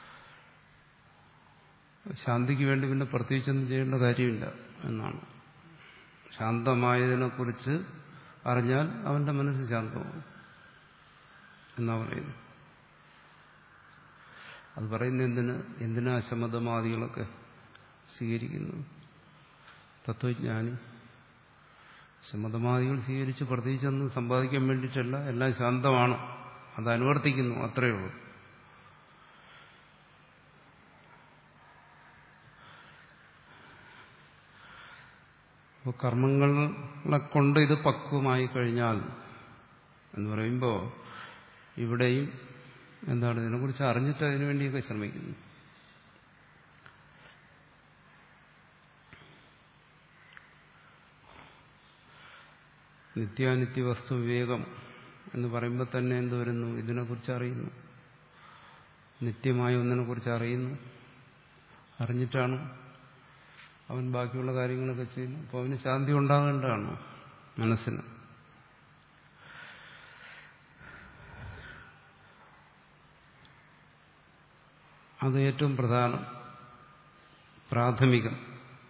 ശാന്തിക്ക് വേണ്ടി പിന്നെ പ്രത്യേകിച്ചൊന്നും ചെയ്യേണ്ട കാര്യമില്ല എന്നാണ് ശാന്തമായതിനെക്കുറിച്ച് അറിഞ്ഞാൽ അവന്റെ മനസ്സ് ശാന്തമാവും എന്നാ പറയുന്നു അത് പറയുന്ന എന്തിന് എന്തിനാ ശമതമാദികളൊക്കെ സ്വീകരിക്കുന്നത് തത്വജ്ഞാനി ശമതമാദികൾ സ്വീകരിച്ച് പ്രത്യേകിച്ചൊന്നും സമ്പാദിക്കാൻ വേണ്ടിയിട്ടല്ല എല്ലാം ശാന്തമാണ് അത് അനുവർത്തിക്കുന്നു അത്രയേ ഉള്ളൂ അപ്പോൾ കർമ്മങ്ങളെ കൊണ്ട് ഇത് പക്വമായി കഴിഞ്ഞാൽ എന്ന് പറയുമ്പോൾ ഇവിടെയും എന്താണ് ഇതിനെക്കുറിച്ച് അറിഞ്ഞിട്ട് അതിനു വേണ്ടിയൊക്കെ ശ്രമിക്കുന്നു നിത്യാനിത്യ വസ്തു വിവേകം എന്ന് പറയുമ്പോൾ തന്നെ എന്ത് വരുന്നു ഇതിനെക്കുറിച്ച് അറിയുന്നു നിത്യമായ ഒന്നിനെക്കുറിച്ച് അറിയുന്നു അറിഞ്ഞിട്ടാണ് അവൻ ബാക്കിയുള്ള കാര്യങ്ങളൊക്കെ ചെയ്യുന്നു അപ്പോൾ അവന് ശാന്തി ഉണ്ടാകേണ്ടതാണ് മനസ്സിന് അത് ഏറ്റവും പ്രധാനം പ്രാഥമികം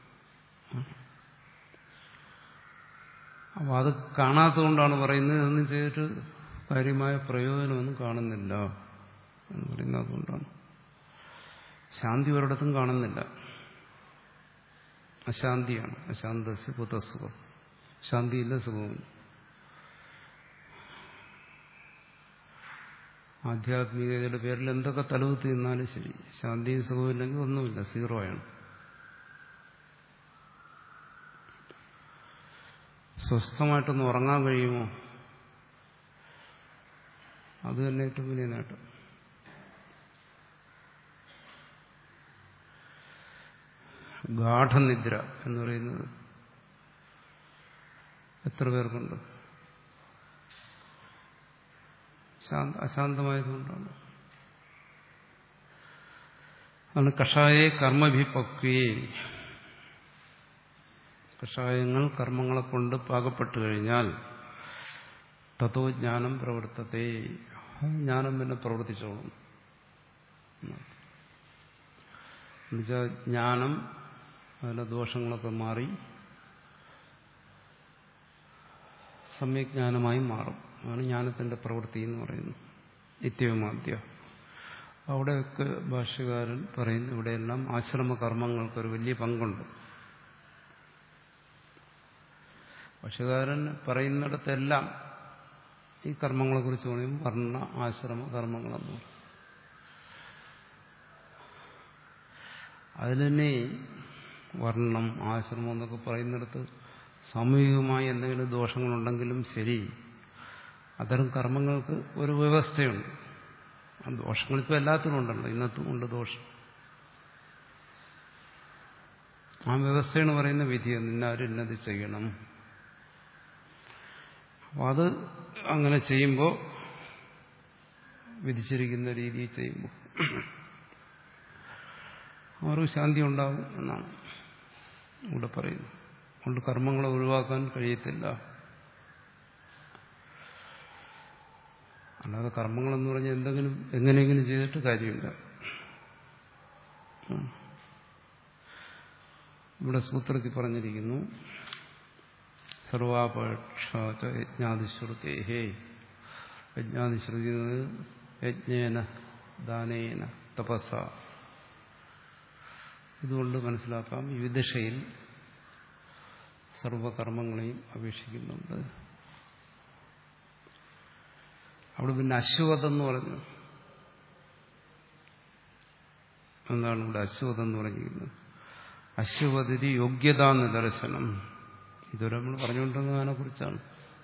അപ്പോൾ അത് കാണാത്തതുകൊണ്ടാണ് പറയുന്നത് ഇതൊന്നും ചെയ്തിട്ട് കാര്യമായ പ്രയോജനമൊന്നും കാണുന്നില്ല എന്ന് പറയുന്നത് അതുകൊണ്ടാണ് ശാന്തി ഒരിടത്തും കാണുന്നില്ല അശാന്തിയാണ് അശാന്തസ് കുതസുഖം ശാന്തിയില്ല സുഖമില്ല ആധ്യാത്മികതയുടെ പേരിൽ എന്തൊക്കെ തലവുത്തി നിന്നാലും ശരി ശാന്തിയും സുഖവും ഇല്ലെങ്കിൽ ഒന്നുമില്ല സീറോ ആണ് സ്വസ്ഥമായിട്ടൊന്ന് ഉറങ്ങാൻ കഴിയുമോ അത് തന്നെ ഏറ്റവും വലിയ നേട്ടം ഗാഠനിദ്ര എന്ന് പറയുന്നത് എത്ര പേർക്കുണ്ട് അശാന്തമായതുകൊണ്ടാണ് അതാണ് കഷായെ കർമ്മഭിപക്വേ കഷായങ്ങൾ കർമ്മങ്ങളെ കൊണ്ട് പാകപ്പെട്ടു കഴിഞ്ഞാൽ തത്തോ ജ്ഞാനം പ്രവർത്തത്തെ ജ്ഞാനം പിന്നെ പ്രവർത്തിച്ചോളും എന്നുവെച്ചാൽ ജ്ഞാനം അതിലെ ദോഷങ്ങളൊക്കെ മാറി സമ്യജ്ഞാനമായി മാറും അതാണ് ജ്ഞാനത്തിന്റെ പ്രവൃത്തി എന്ന് പറയുന്നത് നിത്യവുമാദ്യ അവിടെയൊക്കെ ഭാഷ്യകാരൻ പറയുന്നു ഇവിടെയെല്ലാം ആശ്രമ കർമ്മങ്ങൾക്കൊരു വലിയ പങ്കുണ്ട് ഭാഷ്യകാരൻ പറയുന്നിടത്തെല്ലാം ഈ കർമ്മങ്ങളെക്കുറിച്ച് പറയും വർണ്ണ ആശ്രമ കർമ്മങ്ങളെന്ന് പറയും അതിൽ തന്നെ വർണ്ണം ആശ്രമം എന്നൊക്കെ പറയുന്നിടത്ത് സാമൂഹികമായി എന്തെങ്കിലും ദോഷങ്ങളുണ്ടെങ്കിലും ശരി അത്തരം കർമ്മങ്ങൾക്ക് ഒരു വ്യവസ്ഥയുണ്ട് ആ ദോഷങ്ങളിപ്പോൾ എല്ലാത്തിനും ഉണ്ടല്ലോ ഇന്നത്തും ഉണ്ട് ദോഷം ആ വ്യവസ്ഥയാണ് പറയുന്ന വിധി നിന്നാരും ഇന്നത് ചെയ്യണം അപ്പം അത് അങ്ങനെ ചെയ്യുമ്പോൾ വിധിച്ചിരിക്കുന്ന രീതിയിൽ ചെയ്യുമ്പോൾ അവർക്ക് ശാന്തി ഉണ്ടാകും എന്നാണ് ഇവിടെ പറയുന്നത് അതുകൊണ്ട് കർമ്മങ്ങളെ ഒഴിവാക്കാൻ കഴിയത്തില്ല അല്ലാതെ കർമ്മങ്ങളെന്ന് പറഞ്ഞാൽ എന്തെങ്കിലും എങ്ങനെയെങ്കിലും ചെയ്തിട്ട് കാര്യമില്ല ഇവിടെ സൂത്രത്തിൽ പറഞ്ഞിരിക്കുന്നു സർവാപേക്ഷ യജ്ഞാതിശ്രുതേഹേ യജ്ഞാതിശ്രുതി യജ്ഞേന ദാനേന തപസ ഇതുകൊണ്ട് മനസ്സിലാക്കാം ഈ വിദശയിൽ സർവകർമ്മങ്ങളെയും അപേക്ഷിക്കുന്നുണ്ട് അവിടെ പിന്നെ അശ്വതം എന്ന് പറഞ്ഞു എന്താണ് ഇവിടെ അശ്വതം എന്ന് പറഞ്ഞിരിക്കുന്നത് അശ്വതിരി യോഗ്യതാ നിദർശനം ഇതുവരെ നമ്മൾ പറഞ്ഞുകൊണ്ടിരുന്നതിനെ കുറിച്ചാണ്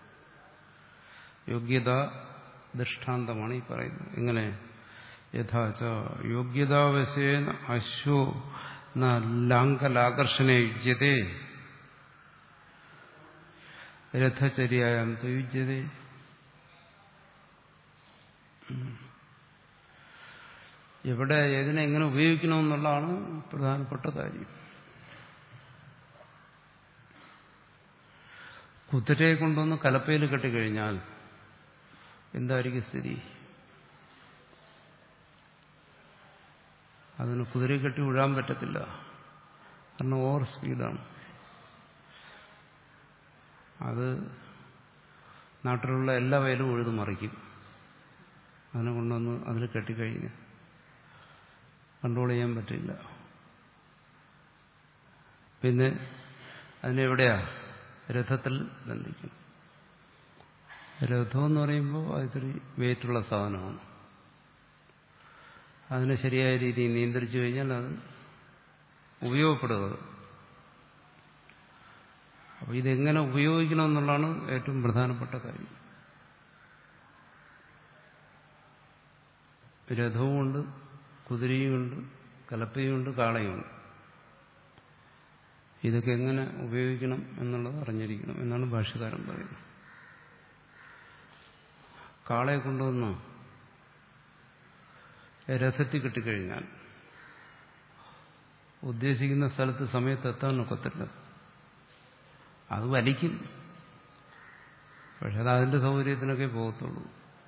യോഗ്യത ദൃഷ്ടാന്തമാണ് ഈ പറയുന്നത് എങ്ങനെ യഥാച യോഗ്യതാവശേന അശ്വോ ലാങ്കലാകർഷണേ യുജ്യതേ രഥചര്യായം യുജ്യതേ എവിടെ ഏതിനെ എങ്ങനെ ഉപയോഗിക്കണമെന്നുള്ളതാണ് പ്രധാനപ്പെട്ട കാര്യം കുതിരയെ കൊണ്ടുവന്ന് കലപ്പയിൽ കെട്ടിക്കഴിഞ്ഞാൽ എന്തായിരിക്കും സ്ഥിതി അതിന് കുതിരയെ കെട്ടി ഉഴാൻ പറ്റത്തില്ല കാരണം ഓവർ സ്പീഡാണ് അത് നാട്ടിലുള്ള എല്ലാ വയലും ഉഴുതു മറിക്കും അതിനെ കൊണ്ടുവന്ന് അതിൽ കെട്ടിക്കഴിഞ്ഞ് കൺട്രോൾ ചെയ്യാൻ പറ്റില്ല പിന്നെ അതിനെവിടെയാ രഥത്തിൽ ബന്ധിക്കും രഥം എന്ന് പറയുമ്പോൾ അതിരി വെയിറ്റുള്ള സാധനമാണ് അതിനെ ശരിയായ രീതിയിൽ നിയന്ത്രിച്ചു കഴിഞ്ഞാൽ അത് ഉപയോഗപ്പെടുക അപ്പോൾ ഇതെങ്ങനെ ഉപയോഗിക്കണമെന്നുള്ളതാണ് ഏറ്റവും പ്രധാനപ്പെട്ട കാര്യം രഥവുമുണ്ട് കുതിരയുമുണ്ട് കലപ്പയുമുണ്ട് കാളയുമുണ്ട് ഇതൊക്കെ എങ്ങനെ ഉപയോഗിക്കണം എന്നുള്ളത് അറിഞ്ഞിരിക്കണം എന്നാണ് ഭാഷകാരൻ പറയുന്നത് കാളയെ കൊണ്ടുവന്ന് രഥത്തിൽ കിട്ടിക്കഴിഞ്ഞാൽ ഉദ്ദേശിക്കുന്ന സ്ഥലത്ത് സമയത്ത് എത്താൻ ഒക്കത്തില്ല അത് വലിക്കും പക്ഷെ അത് അതിന്റെ സൗകര്യത്തിനൊക്കെ പോകത്തുള്ളൂ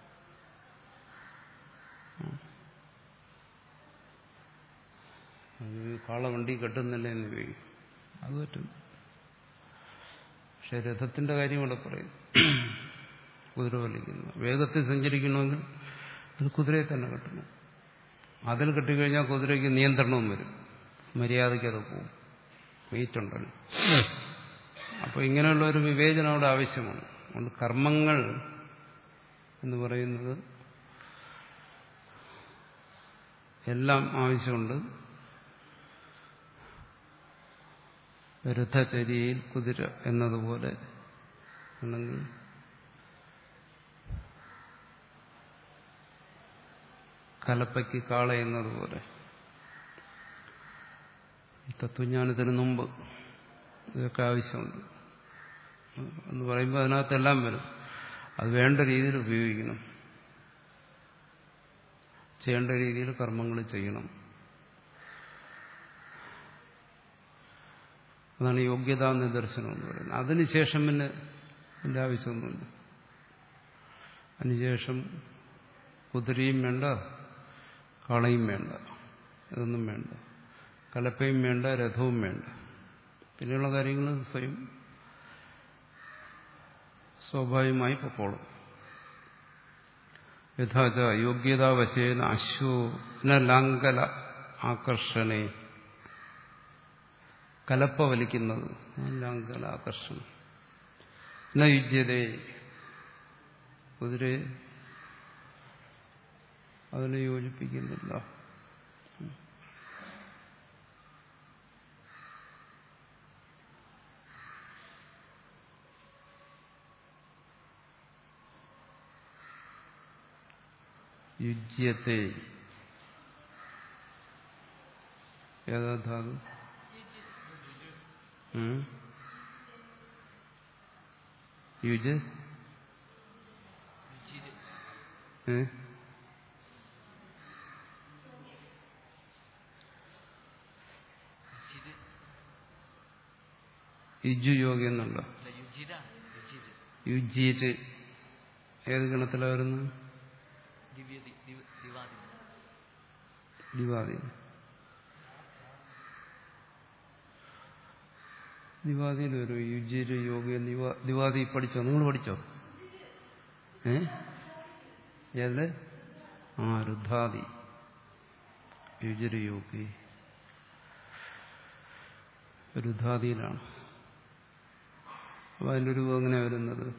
അത് കാള വണ്ടി കെട്ടുന്നില്ല എന്ന് ചോദിക്കും അത് പറ്റും പക്ഷെ രഥത്തിന്റെ കാര്യം ഇവിടെ പറയും കുതിര വലിക്കുന്നു വേഗത്തിൽ സഞ്ചരിക്കണമെങ്കിൽ അത് കുതിരയെ തന്നെ കെട്ടണം അതിൽ കെട്ടിക്കഴിഞ്ഞാൽ കുതിരയ്ക്ക് നിയന്ത്രണവും വരും മര്യാദയ്ക്ക് അത് പോകും വെയിറ്റ് ഉണ്ടല്ലോ അപ്പോൾ ഇങ്ങനെയുള്ള ഒരു വിവേചനം അവിടെ ആവശ്യമാണ് അതുകൊണ്ട് കർമ്മങ്ങൾ എന്ന് പറയുന്നത് എല്ലാം ആവശ്യമുണ്ട് രഥചര്യയിൽ കുതിര എന്നതുപോലെ അല്ലെങ്കിൽ കലപ്പയ്ക്ക് കാള എന്നതുപോലെ ഈ തത്വജ്ഞാനത്തിന് മുമ്പ് ഇതൊക്കെ ആവശ്യമുണ്ട് എന്ന് പറയുമ്പോൾ അതിനകത്തെല്ലാം വരും അത് വേണ്ട രീതിയിൽ ഉപയോഗിക്കണം ചെയ്യേണ്ട രീതിയിൽ കർമ്മങ്ങൾ ചെയ്യണം അതാണ് യോഗ്യതാ നിദർശനം എന്ന് പറയുന്നത് അതിനുശേഷം പിന്നെ ഇതിൻ്റെ ആവശ്യമൊന്നുമില്ല അതിനുശേഷം കുതിരയും വേണ്ട കാളയും വേണ്ട ഇതൊന്നും വേണ്ട കലപ്പയും വേണ്ട രഥവും വേണ്ട പിന്നെയുള്ള കാര്യങ്ങൾ സ്വയം സ്വാഭാവികമായി പൊക്കോളും യഥാച യോഗ്യതാവശേന അശ്വന ലാങ്കല ആകർഷണേ കലപ്പ വലിക്കുന്നത് ലാങ്കല ആകർഷണം ന യുജ്യതേ കുതിരയെ അതിനെ യോജിപ്പിക്കുന്നില്ല യുജ്യത്തെ ഏതാ ധാതു ഉം? യുജ് രുചിര് ഏ രുചിര് യുജു യോഗി എന്നുണ്ടോ അല്ല യുജിരാണ് രുചിര് യുജീറ്റ് ഏത് ഗണത്തിലാണ് വരുന്നത് ദിവ്യ ദിവാദി ദിവാദി ദിവാദിയിൽ വരും യുജിര് യോഗി ദിവാ ദിവാദി പഠിച്ചോ നിങ്ങൾ പഠിച്ചോ ഏ ഏതില് ആ രുദ്ധാദി യുജിര് യോഗി രുദ്ധാദിയിലാണ് അപ്പൊ അതിൻ്റെ രൂപം എങ്ങനെ വരുന്നത്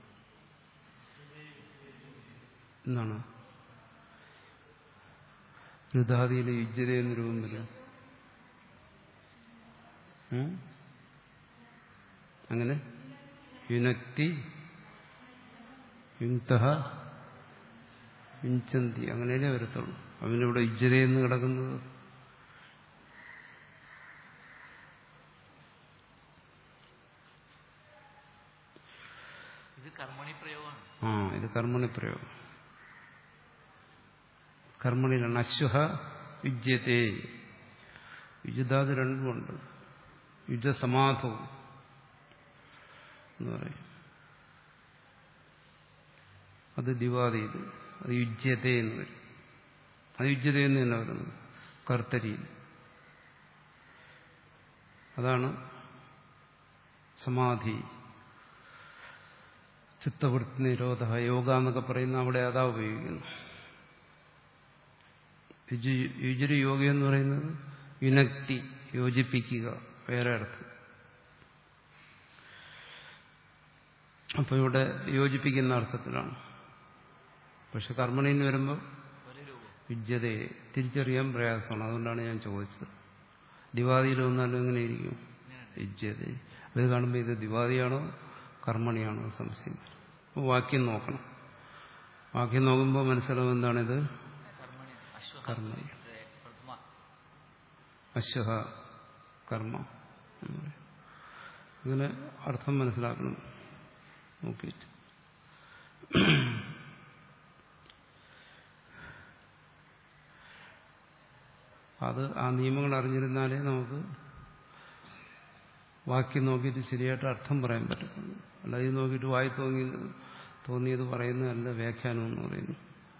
എന്താണ് രുദ്ധാദിയിൽ യുജ്യത എന്ന് രൂപം വരും ഉം? അങ്ങനെ യുനക്തി യുക്ത യുഞ്ചന്തി അങ്ങനെയല്ലേ വരത്തുള്ളൂ അവനിവിടെ യുജ്യതയെന്ന് കിടക്കുന്നത് ഇത് കർമ്മണി പ്രയോഗമാണ് ആ ഇത് കർമ്മണി പ്രയോഗം കർമ്മണിയിലാണ് അശ്വഹ യുജ്യത്തെ യുജിതാത് രണ്ടുമുണ്ട് യുജസമാധവും എന്ന് പറയും അത് ദിവാദിയിൽ അത് യുജ്യത എന്ന് വരും അത് യുജ്യത എന്ന് തന്നെ വരുന്നത് കർത്തരിയിൽ അതാണ് സമാധി ചിത്തവൃത്തി നിരോധ യോഗ എന്നൊക്കെ പറയുന്ന അവിടെ അതാ ഉപയോഗിക്കുന്നു യുജു- യുജുരു യോഗ എന്ന് പറയുന്നത് യുനക്തി യോജിപ്പിക്കുക വേറെ അർത്ഥം അപ്പോൾ ഇവിടെ യോജിപ്പിക്കുന്ന അർത്ഥത്തിലാണ് പക്ഷെ കർമ്മണിന്ന് വരുമ്പോൾ ഒരു രൂപം യുജ്യതയെ തിരിച്ചറിയാൻ പ്രയാസമാണ് അതുകൊണ്ടാണ് ഞാൻ ചോദിച്ചത് ദിവാദിയിൽ വന്നാലും എങ്ങനെ ഇരിക്കും ഇങ്ങനെയുണ്ട് യുജ്യത അത് കാണുമ്പോൾ ഇത് ദിവാദിയാണോ കർമ്മണിയാണോ സംശയം അപ്പോൾ വാക്യം നോക്കണം വാക്യം നോക്കുമ്പോൾ മനസ്സിലാവും എന്താണിത് കർമ്മണി അശ്വ കർമ്മണി. പ്രഥമ അശ്വഹ കർമ്മ എന്ന് പറയും. ഇതിന് അർത്ഥം മനസ്സിലാക്കണം നോക്കിയിട്ട് അത് ആ നിയമങ്ങൾ അറിഞ്ഞിരുന്നാലേ നമുക്ക് വാക്യം നോക്കിയിട്ട് ശരിയായിട്ട് അർത്ഥം പറയാൻ പറ്റത്തുള്ളൂ അല്ല ഇത് നോക്കിയിട്ട് വായി തോന്നി തോന്നിയത് പറയുന്നതല്ല വ്യാഖ്യാനം എന്ന് പറയുന്നു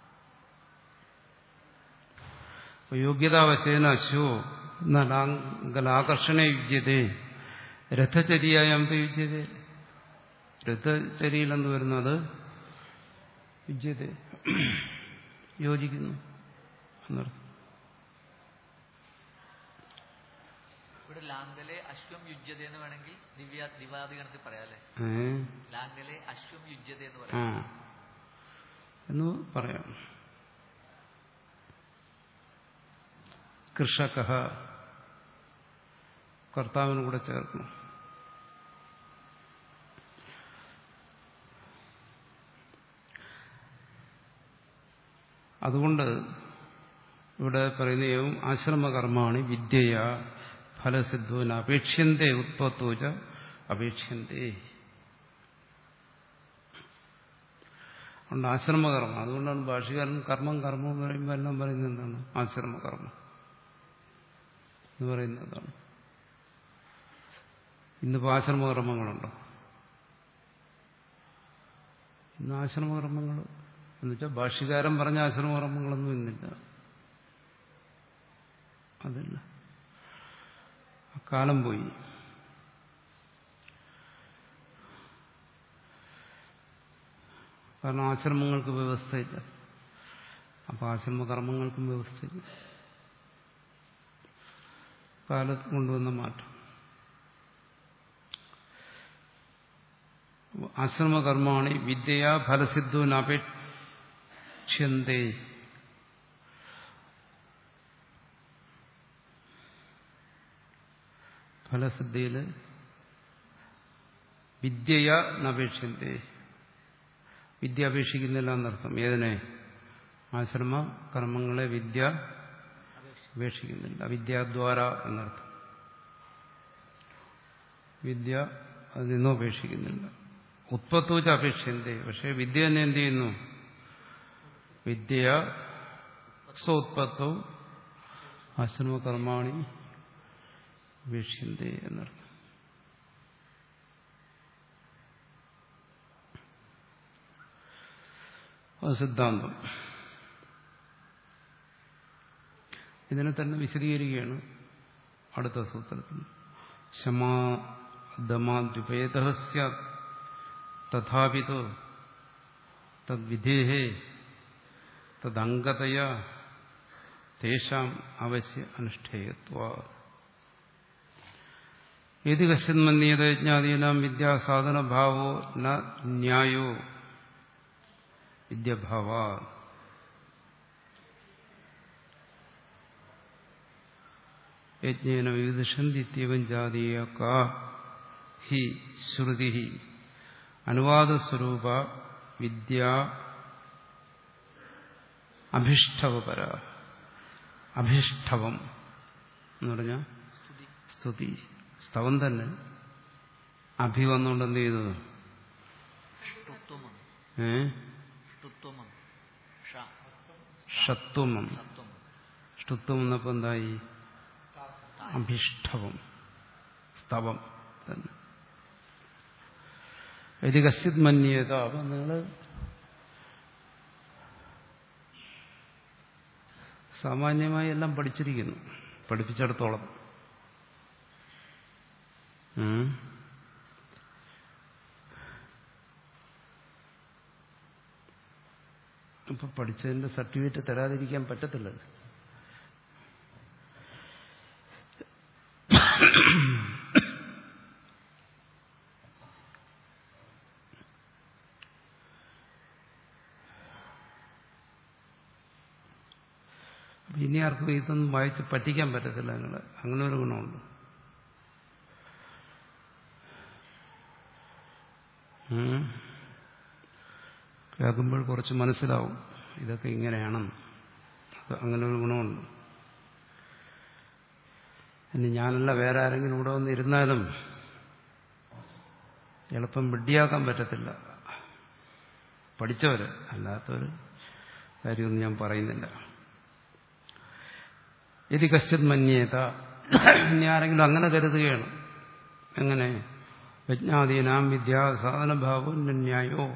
യോഗ്യതാവശേന അശ്വോ നലാങ്കലാകർഷണ യുജ്യതേ രഥചര്യായം യുജ്യതേ രഥചര്യയിലെന്ന് വരുന്നത് യുജ്യത യോജിക്കുന്നു എന്നർത്ഥം ഇവിടെ ലാംഗലെ അശ്വം യുജ്യത എന്ന് വേണമെങ്കിൽ ദിവ്യ ദിവാദിഗണത്തിൽ പറയാം അല്ലെ ഏ ലാംഗലെ അശ്വം യുജ്യത എന്ന് ആ പറയാം എന്ന് പറയാം കൃഷക കർത്താവിനും കൂടെ ചേർക്കണം അതുകൊണ്ട് ഇവിടെ പറയുന്ന ഏവം ആശ്രമകർമ്മമാണ് വിദ്യയ ഫലസിദ്ധൂന അപേക്ഷ്യന്തേ ഉത്പത്തോച്ച അപേക്ഷ്യന്തേ അതുകൊണ്ട് ആശ്രമകർമ്മം അതുകൊണ്ടാണ് ഭാഷകാരൻ കർമ്മം കർമ്മം എന്ന് പറയുമ്പോൾ എല്ലാം പറയുന്നത് എന്താണ് ആശ്രമകർമ്മം എന്ന് പറയുന്നതാണ് ഇന്നിപ്പോൾ ആശ്രമകർമ്മങ്ങളുണ്ടോ ഇന്ന് ആശ്രമകർമ്മങ്ങൾ എന്നുവെച്ചാൽ ഭാഷ്യകാരൻ പറഞ്ഞ ആശ്രമകർമ്മങ്ങളൊന്നും ഇന്നില്ല അതില്ല കാലം പോയി കാരണം ആശ്രമങ്ങൾക്ക് വ്യവസ്ഥയില്ല അപ്പോൾ ആശ്രമകർമ്മങ്ങൾക്കും വ്യവസ്ഥയില്ല കാലത്ത് കൊണ്ടുവന്ന മാറ്റം ആശ്രമകർമ്മമാണ് വിദ്യയാ ഫലസിദ്ധൂനപേക്ഷ്യന്തേ ഫലസിദ്ധിയിൽ വിദ്യയ നപേക്ഷ്യന്തേ വിദ്യ അപേക്ഷിക്കുന്നില്ല എന്നർത്ഥം ഏതിനെ ആശ്രമ കർമ്മങ്ങളെ വിദ്യ അപേക്ഷിക്കുന്നില്ല അവിദ്യാദ്വാര എന്നർത്ഥം വിദ്യ അതിൽ നിന്നും അപേക്ഷിക്കുന്നില്ല ഉത്പത്തൂച്ച അപേക്ഷ്യന്തേ പക്ഷേ വിദ്യ തന്നെ എന്ത് ചെയ്യുന്നു വിദ്യ സ്വോത്പത്തവും ആശ്രമകർമാണി അപേക്ഷ്യന്തേ എന്നർത്ഥം അത് സിദ്ധാന്തം ഇതിനെ തന്നെ വിശദീകരിക്കുകയാണ് അടുത്ത സൂത്രത്തിൽ ശമാദമാദ്യുപേത തഥാപിതോ തദ്വിധേഹേ തദംഗതയ തേഷാം അവശ്യ അനുഷ്ഠേയത്വ ഏത് കശ്ചന്മന്യത യജ്ഞാദീനാം വിദ്യാസാധനഭാവോ ന ന്യായോ വിദ്യഭാവ യജ്ഞേന വിവിധിഷന്തിത്യവം ജാതീയ കാ ഹി ശ്രുതി അനുവാദസ്വരൂപ വിദ്യ അഭിഷ്ടവപര അഭിഷ്ടവം എന്ന് പറഞ്ഞാൽ സ്തുതി സ്തുതി സ്തവം തന്നെ അഭി വന്നുകൊണ്ട് എന്ത് ചെയ്തു ഷ്ടുത്വം വന്നു ഏ ഷ്ടുത്വം വന്നു ഷ ഷത്വം വന്നു സത്വം വന്നു. ഷ്ടുത്വം വന്നപ്പോ എന്തായി അഭിഷ്ടവം സ്തവം തന്നെ ഇത് കശ്ചിത് മന്യത അപ്പൊ നിങ്ങള് സാമാന്യമായി എല്ലാം പഠിച്ചിരിക്കുന്നു പഠിപ്പിച്ചിടത്തോളം ഉം. അപ്പൊ പഠിച്ചതിന്റെ സർട്ടിഫിക്കറ്റ് തരാതിരിക്കാൻ പറ്റത്തില്ല അപ്പൊ ഇനി ആർക്കും ഇതൊന്നും വായിച്ച് പറ്റിക്കാൻ പറ്റത്തില്ല നിങ്ങളെ അങ്ങനെ ഒരു ഗുണമുണ്ട് ഉം. കേൾക്കുമ്പോൾ കുറച്ച് മനസ്സിലാവും ഇതൊക്കെ ഇങ്ങനെയാണെന്ന് അത് അങ്ങനെ ഒരു ഗുണമുണ്ട് ഇനി ഞാനല്ല വേറെ ആരെങ്കിലും ഇവിടെ വന്ന് ഇരുന്നാലും എളുപ്പം വിഡ്ഢിയാക്കാൻ പറ്റത്തില്ല പഠിച്ചവര് അല്ലാത്തൊരു കാര്യമൊന്നും ഞാൻ പറയുന്നില്ല ഇത് കശ്ചിത് മന്യേത ഇനി ആരെങ്കിലും അങ്ങനെ കരുതുകയാണ് എങ്ങനെ യജ്ഞാദീനാം വിദ്യാ സാധനഭാവം ന്യായോ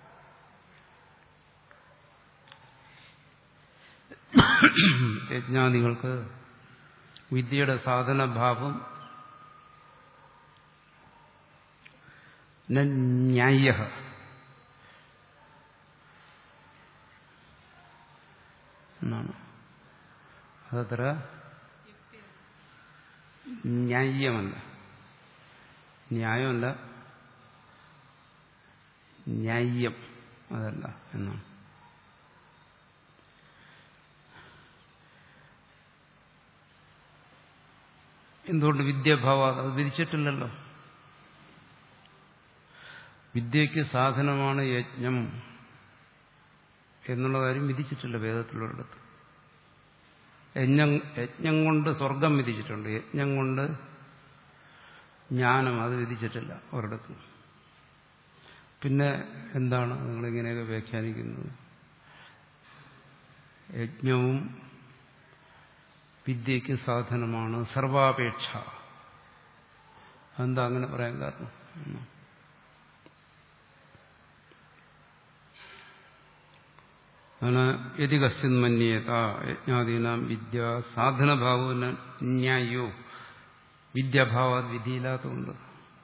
യജ്ഞാദികൾക്ക് വിദ്യയുടെ സാധനഭാവം ന്യായ എന്നാണ് അതത്ര ന്യായമല്ല ന്യായമല്ല ന്യായം അതല്ല എന്നാണ് എന്തുകൊണ്ട് വിദ്യാഭാവ അത് വിധിച്ചിട്ടില്ലല്ലോ വിദ്യയ്ക്ക് സാധനമാണ് യജ്ഞം എന്നുള്ള കാര്യം വിധിച്ചിട്ടില്ല വേദത്തിലുള്ളിടത്ത് യജ്ഞം യജ്ഞം കൊണ്ട് സ്വർഗം വിധിച്ചിട്ടുണ്ട് യജ്ഞം കൊണ്ട് ജ്ഞാനം അത് വിധിച്ചിട്ടില്ല ഒരിടത്തും പിന്നെ എന്താണ് നിങ്ങളിങ്ങനെയൊക്കെ വ്യാഖ്യാനിക്കുന്നത് യജ്ഞവും വിദ്യയ്ക്ക് സാധനമാണ് സർവാപേക്ഷ എന്താ അങ്ങനെ പറയാൻ കാരണം ആണ് യതി കശ്ചിൻ മന്യേത യജ്ഞാദീനാം വിദ്യ സാധനഭാവന ന്യായോ വിദ്യാഭാവ വിധിയില്ലാത്തതുകൊണ്ട്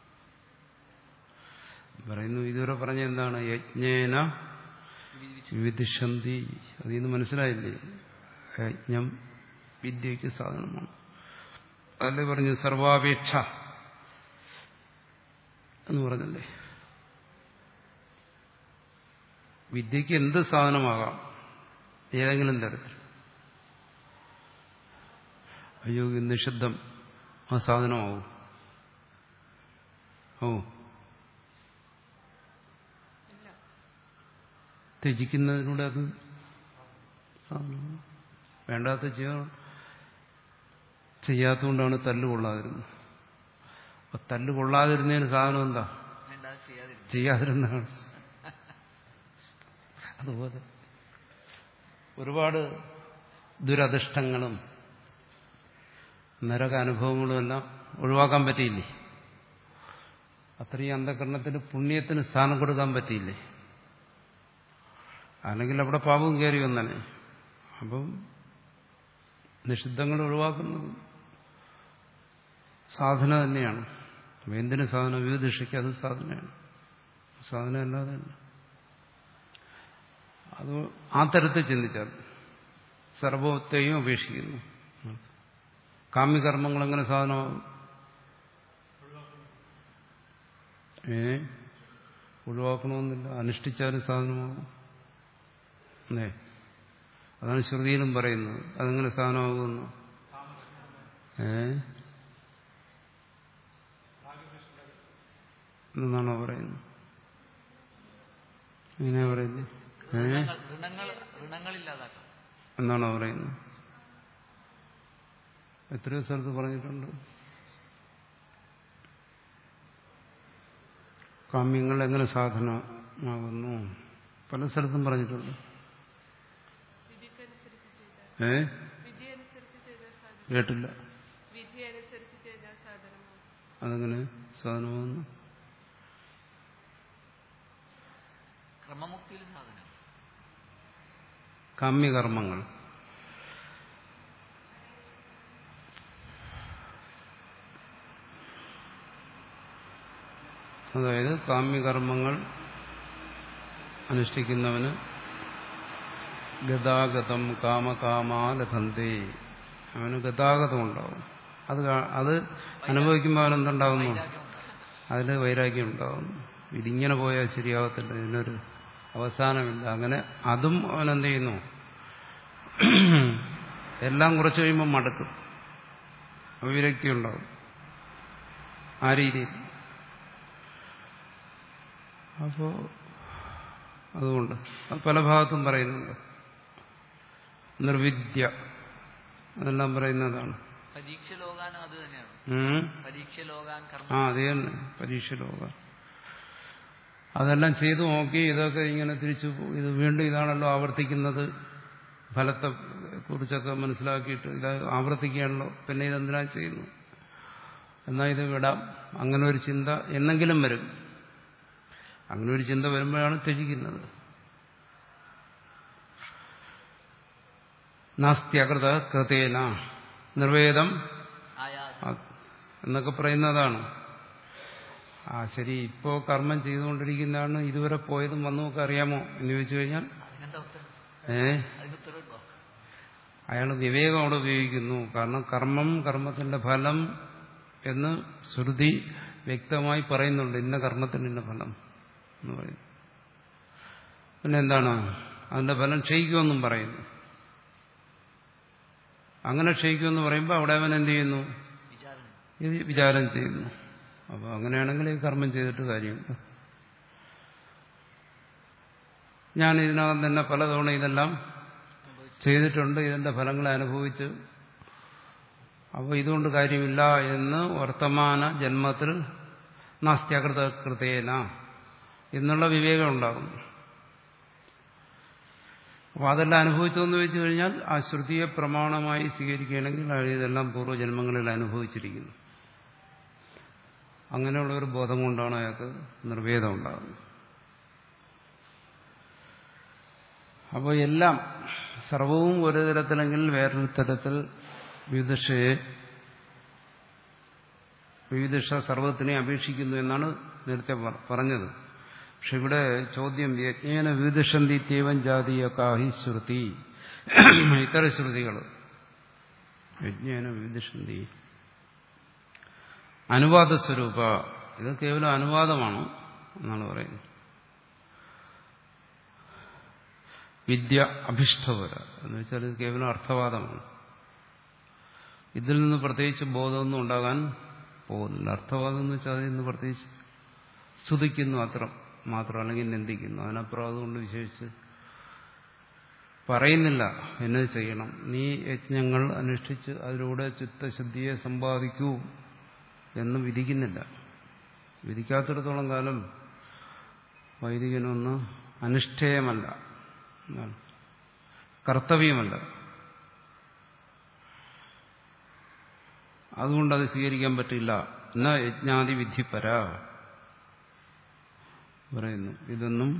പറയുന്നു ഇതുവരെ പറഞ്ഞ എന്താണ് യജ്ഞേന വിവിധിഷന്തി അതിൽ നിന്ന് മനസ്സിലായില്ലേ യജ്ഞം വിദ്യയ്ക്ക് സാധനമാണ് അതല്ലേ പറഞ്ഞു സർവാപേക്ഷ എന്ന് പറഞ്ഞല്ലേ വിദ്യയ്ക്ക് എന്ത് സാധനമാകാം ഏതെങ്കിലും തരത്തിൽ അയ്യോ നിഷിദ്ധം ആ സാധനമാവും ഓ ത്യജിക്കുന്നതിലൂടെ അത് സാധനമാണ് വേണ്ടാത്ത ചെയ്യാൻ ചെയ്യാത്തതുകൊണ്ടാണ് തല്ല് കൊള്ളാതിരുന്നത് അപ്പൊ തല്ല് കൊള്ളാതിരുന്നതിന് സാധനം എന്താ വേണ്ടാതെ ചെയ്യാതിരുന്നു ചെയ്യാതിരുന്നാണ് അതുപോലെ ഒരുപാട് ദുരധിഷ്ടങ്ങളും നരക അനുഭവങ്ങളും എല്ലാം ഒഴിവാക്കാൻ പറ്റിയില്ലേ അത്രയും അന്ധകരണത്തിന് പുണ്യത്തിന് സ്ഥാനം കൊടുക്കാൻ പറ്റിയില്ലേ അല്ലെങ്കിൽ അവിടെ പാപവും കയറി വന്നനെ അപ്പം നിഷിദ്ധങ്ങൾ ഒഴിവാക്കുന്നത് സാധന തന്നെയാണ് അപ്പം എന്തിനു സാധന വിവിധിഷയ്ക്ക് അത് സാധനയാണ് സാധന അല്ലാതെ അല്ല അത് ആ തരത്തിൽ ചിന്തിച്ചാൽ സർവത്തെയും ഉപേക്ഷിക്കുന്നു കാമ്യകർമ്മങ്ങൾ എങ്ങനെ സാധനമാകും ഏ ഒഴിവാക്കണമെന്നില്ല അനുഷ്ഠിച്ചാലും സാധനമാകും അല്ലേ അതാണ് ശ്രുതിയിലും പറയുന്നത് അതെങ്ങനെ സാധനമാകുന്നു ഏ എന്നാണോ പറയുന്നത് എങ്ങനെയാ പറയുന്നത് ഏ ഋണങ്ങൾ ഋണങ്ങൾ ഋണങ്ങളില്ലാതാക്കാം എന്നാണോ പറയുന്നത് എത്രയോ സ്ഥലത്ത് പറഞ്ഞിട്ടുണ്ട് കാമ്യങ്ങൾ എങ്ങനെ സാധനമാകുന്നു പല സ്ഥലത്തും പറഞ്ഞിട്ടുണ്ട് വിധിക്കനുസരിച്ച് ചെയ്താൽ ഏ വിധിയനുസരിച്ച് ചെയ്താൽ സാധനം കേട്ടില്ല വിധിയനുസരിച്ച് ചെയ്താൽ സാധനമാവും അതെങ്ങനെ സാധനമാകുന്നു ക്രമമുക്തിയിൽ സാധനം കാമ്യകർമ്മങ്ങൾ അതായത് കാമ്യകർമ്മങ്ങൾ അനുഷ്ഠിക്കുന്നവന് ഗതാഗതം കാമകാമാലഭന്തേ അവന് ഗതാഗതം ഉണ്ടാവും അത് കാ- അത് അനുഭവിക്കുമ്പോൾ അവനെന്തുണ്ടാകുന്നു വൈരാഗ്യം ഉണ്ടാകും അതിൽ വൈരാഗ്യം ഉണ്ടാകുന്നു ഇതിങ്ങനെ പോയാൽ ശരിയാവത്തില്ല ഇതിനൊരു അവസാനമില്ല അങ്ങനെ അതും അവനെന്ത് ചെയ്യുന്നു എല്ലാം കുറച്ച് കഴിയുമ്പോൾ മടുക്കും അവിരക്തി ഉണ്ടാവും ആ രീതിയിൽ അപ്പോ അതുകൊണ്ട് അത് പല ഭാഗത്തും പറയുന്നുണ്ട് നിർവിദ്യ അതെല്ലാം പറയുന്നതാണ് പരീക്ഷ ലോകാനും അത് തന്നെയാണ് ഉം. പരീക്ഷ ലോകാൻ ആ കർമ്മ അത് തന്നെ പരീക്ഷ ലോക അതെല്ലാം ചെയ്തു നോക്കി ഇതൊക്കെ ഇങ്ങനെ തിരിച്ചു പോ- ഇത് വീണ്ടും ഇതാണല്ലോ ആവർത്തിക്കുന്നത് ഫലത്തെ കുറിച്ചൊക്കെ മനസ്സിലാക്കിയിട്ട് ഇത് ആവർത്തിക്കുകയാണല്ലോ പിന്നെ ഇതെന്തിനാ ചെയ്യുന്നു എന്നാൽ ഇത് വിടാം അങ്ങനെ ഒരു ചിന്ത എന്നെങ്കിലും വരും അങ്ങനെ ഒരു ചിന്ത വരുമ്പോഴാണ് ത്യജിക്കുന്നത് നാസ്ത്യകൃത കൃതേന നിർവേദം ആയാ അത് എന്നൊക്കെ പറയുന്നതാണ് ആ ശരി ഇപ്പോ കർമ്മം ചെയ്തുകൊണ്ടിരിക്കുന്നതാണ് ഇതുവരെ പോയതും വന്നുമൊക്കെ അറിയാമോ എന്ന് ചോദിച്ചു കഴിഞ്ഞാൽ അതിനെന്താ ഉത്തരം ഏ അതിന് ഉത്തരം ഉണ്ടോ അയാൾ വിവേകം അവിടെ ഉപയോഗിക്കുന്നു കാരണം കർമ്മം കർമ്മത്തിന്റെ ഫലം എന്ന് ശ്രുതി വ്യക്തമായി പറയുന്നുണ്ട് ഇന്ന കർമ്മത്തിന് ഇന്ന ഫലം എന്ന് പറയുന്നു പിന്നെ എന്താണ് അതിന്റെ ഫലം ക്ഷയിക്കുമെന്നും പറയുന്നു അങ്ങനെ ക്ഷയിക്കുമെന്ന് പറയുമ്പോൾ അവിടെ അവൻ എന്ത് ചെയ്യുന്നു വിചാരണ ഇത് വിചാരം ചെയ്യുന്നു അപ്പോൾ അങ്ങനെയാണെങ്കിൽ ഈ കർമ്മം ചെയ്തിട്ട് കാര്യമുണ്ട് ഞാൻ ഇതിനകം തന്നെ പലതവണ ഇതെല്ലാം ചെയ്തിട്ടുണ്ട് ഇതിന്റെ ഫലങ്ങളെ അനുഭവിച്ച് അപ്പോൾ ഇതുകൊണ്ട് കാര്യമില്ല എന്ന് വർത്തമാന ജന്മത്തിൽ നാസ്ത്യകൃത കൃതേന എന്നുള്ള വിവേകം ഉണ്ടാകും അപ്പോൾ അതെല്ലാം അനുഭവിച്ചതെന്ന് വെച്ച് കഴിഞ്ഞാൽ ആ ശ്രുതിയെ പ്രമാണമായി സ്വീകരിക്കുകയാണെങ്കിൽ അയാൾ ഇതെല്ലാം പൂർവ്വജന്മങ്ങളിൽ അനുഭവിച്ചിരിക്കുന്നു അങ്ങനെയുള്ള ഒരു ബോധം കൊണ്ടാണ് അയാൾക്ക് നിർവേദം ഉണ്ടാകുന്നത് അപ്പോൾ എല്ലാം സർവവും ഒരു തരത്തിലെങ്കിൽ വേറൊരു തരത്തിൽ വിവിധയെ വിവിധ സർവത്തിനെ അപേക്ഷിക്കുന്നു എന്നാണ് നേരത്തെ പറ- പറഞ്ഞത് പക്ഷെ ഇവിടെ ചോദ്യം യജ്ഞേന വിവിധന്തീത്യവൻ ജാതീയ കാഹി ശ്രുതി ഇത്തര ശ്രുതികൾ യജ്ഞേന വിവിധന്തി അനുവാദ സ്വരൂപ ഇത് കേവലം അനുവാദമാണ് എന്നാണ് പറയുന്നത് വിദ്യ അഭിഷ്ടപര എന്ന് വെച്ചാൽ ഇത് കേവലം അർത്ഥവാദമാണ് ഇതിൽ നിന്ന് പ്രത്യേകിച്ച് ബോധമൊന്നും ഉണ്ടാകാൻ പോകുന്നില്ല അർത്ഥവാദം എന്ന് വെച്ചാൽ അതിൽ നിന്ന് പ്രത്യേകിച്ച് സ്തുതിക്കുന്നു അത്ര മാത്രം അല്ലെങ്കിൽ നിന്ദിക്കുന്നു അതിനപ്പുറം അതുകൊണ്ട് വിശേഷിച്ച് പറയുന്നില്ല എന്നത് ചെയ്യണം നീ യജ്ഞങ്ങൾ അനുഷ്ഠിച്ച് അതിലൂടെ ചിത്തശുദ്ധിയെ സമ്പാദിക്കൂ എന്ന് വിധിക്കുന്നില്ല വിധിക്കാത്തിടത്തോളം കാലം വൈദികനൊന്ന് അനുഷ്ഠേയമല്ല എന്നാണ്. കർത്തവ്യമല്ല അതുകൊണ്ട് അത് സ്വീകരിക്കാൻ പറ്റില്ല എന്നാ യജ്ഞാതി വിധിപ്പര പറയുന്നു ഇതൊന്നും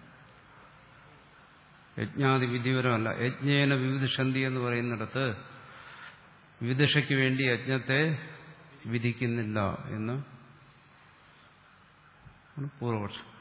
യജ്ഞാതി വിധിപരമല്ല യജ്ഞേന വിവിധഷന്തി എന്ന് പറയുന്നിടത്ത് വിവിധയ്ക്ക് വേണ്ടി യജ്ഞത്തെ വിധിക്കുന്നില്ല എന്ന് ആണ് പൂർവപക്ഷം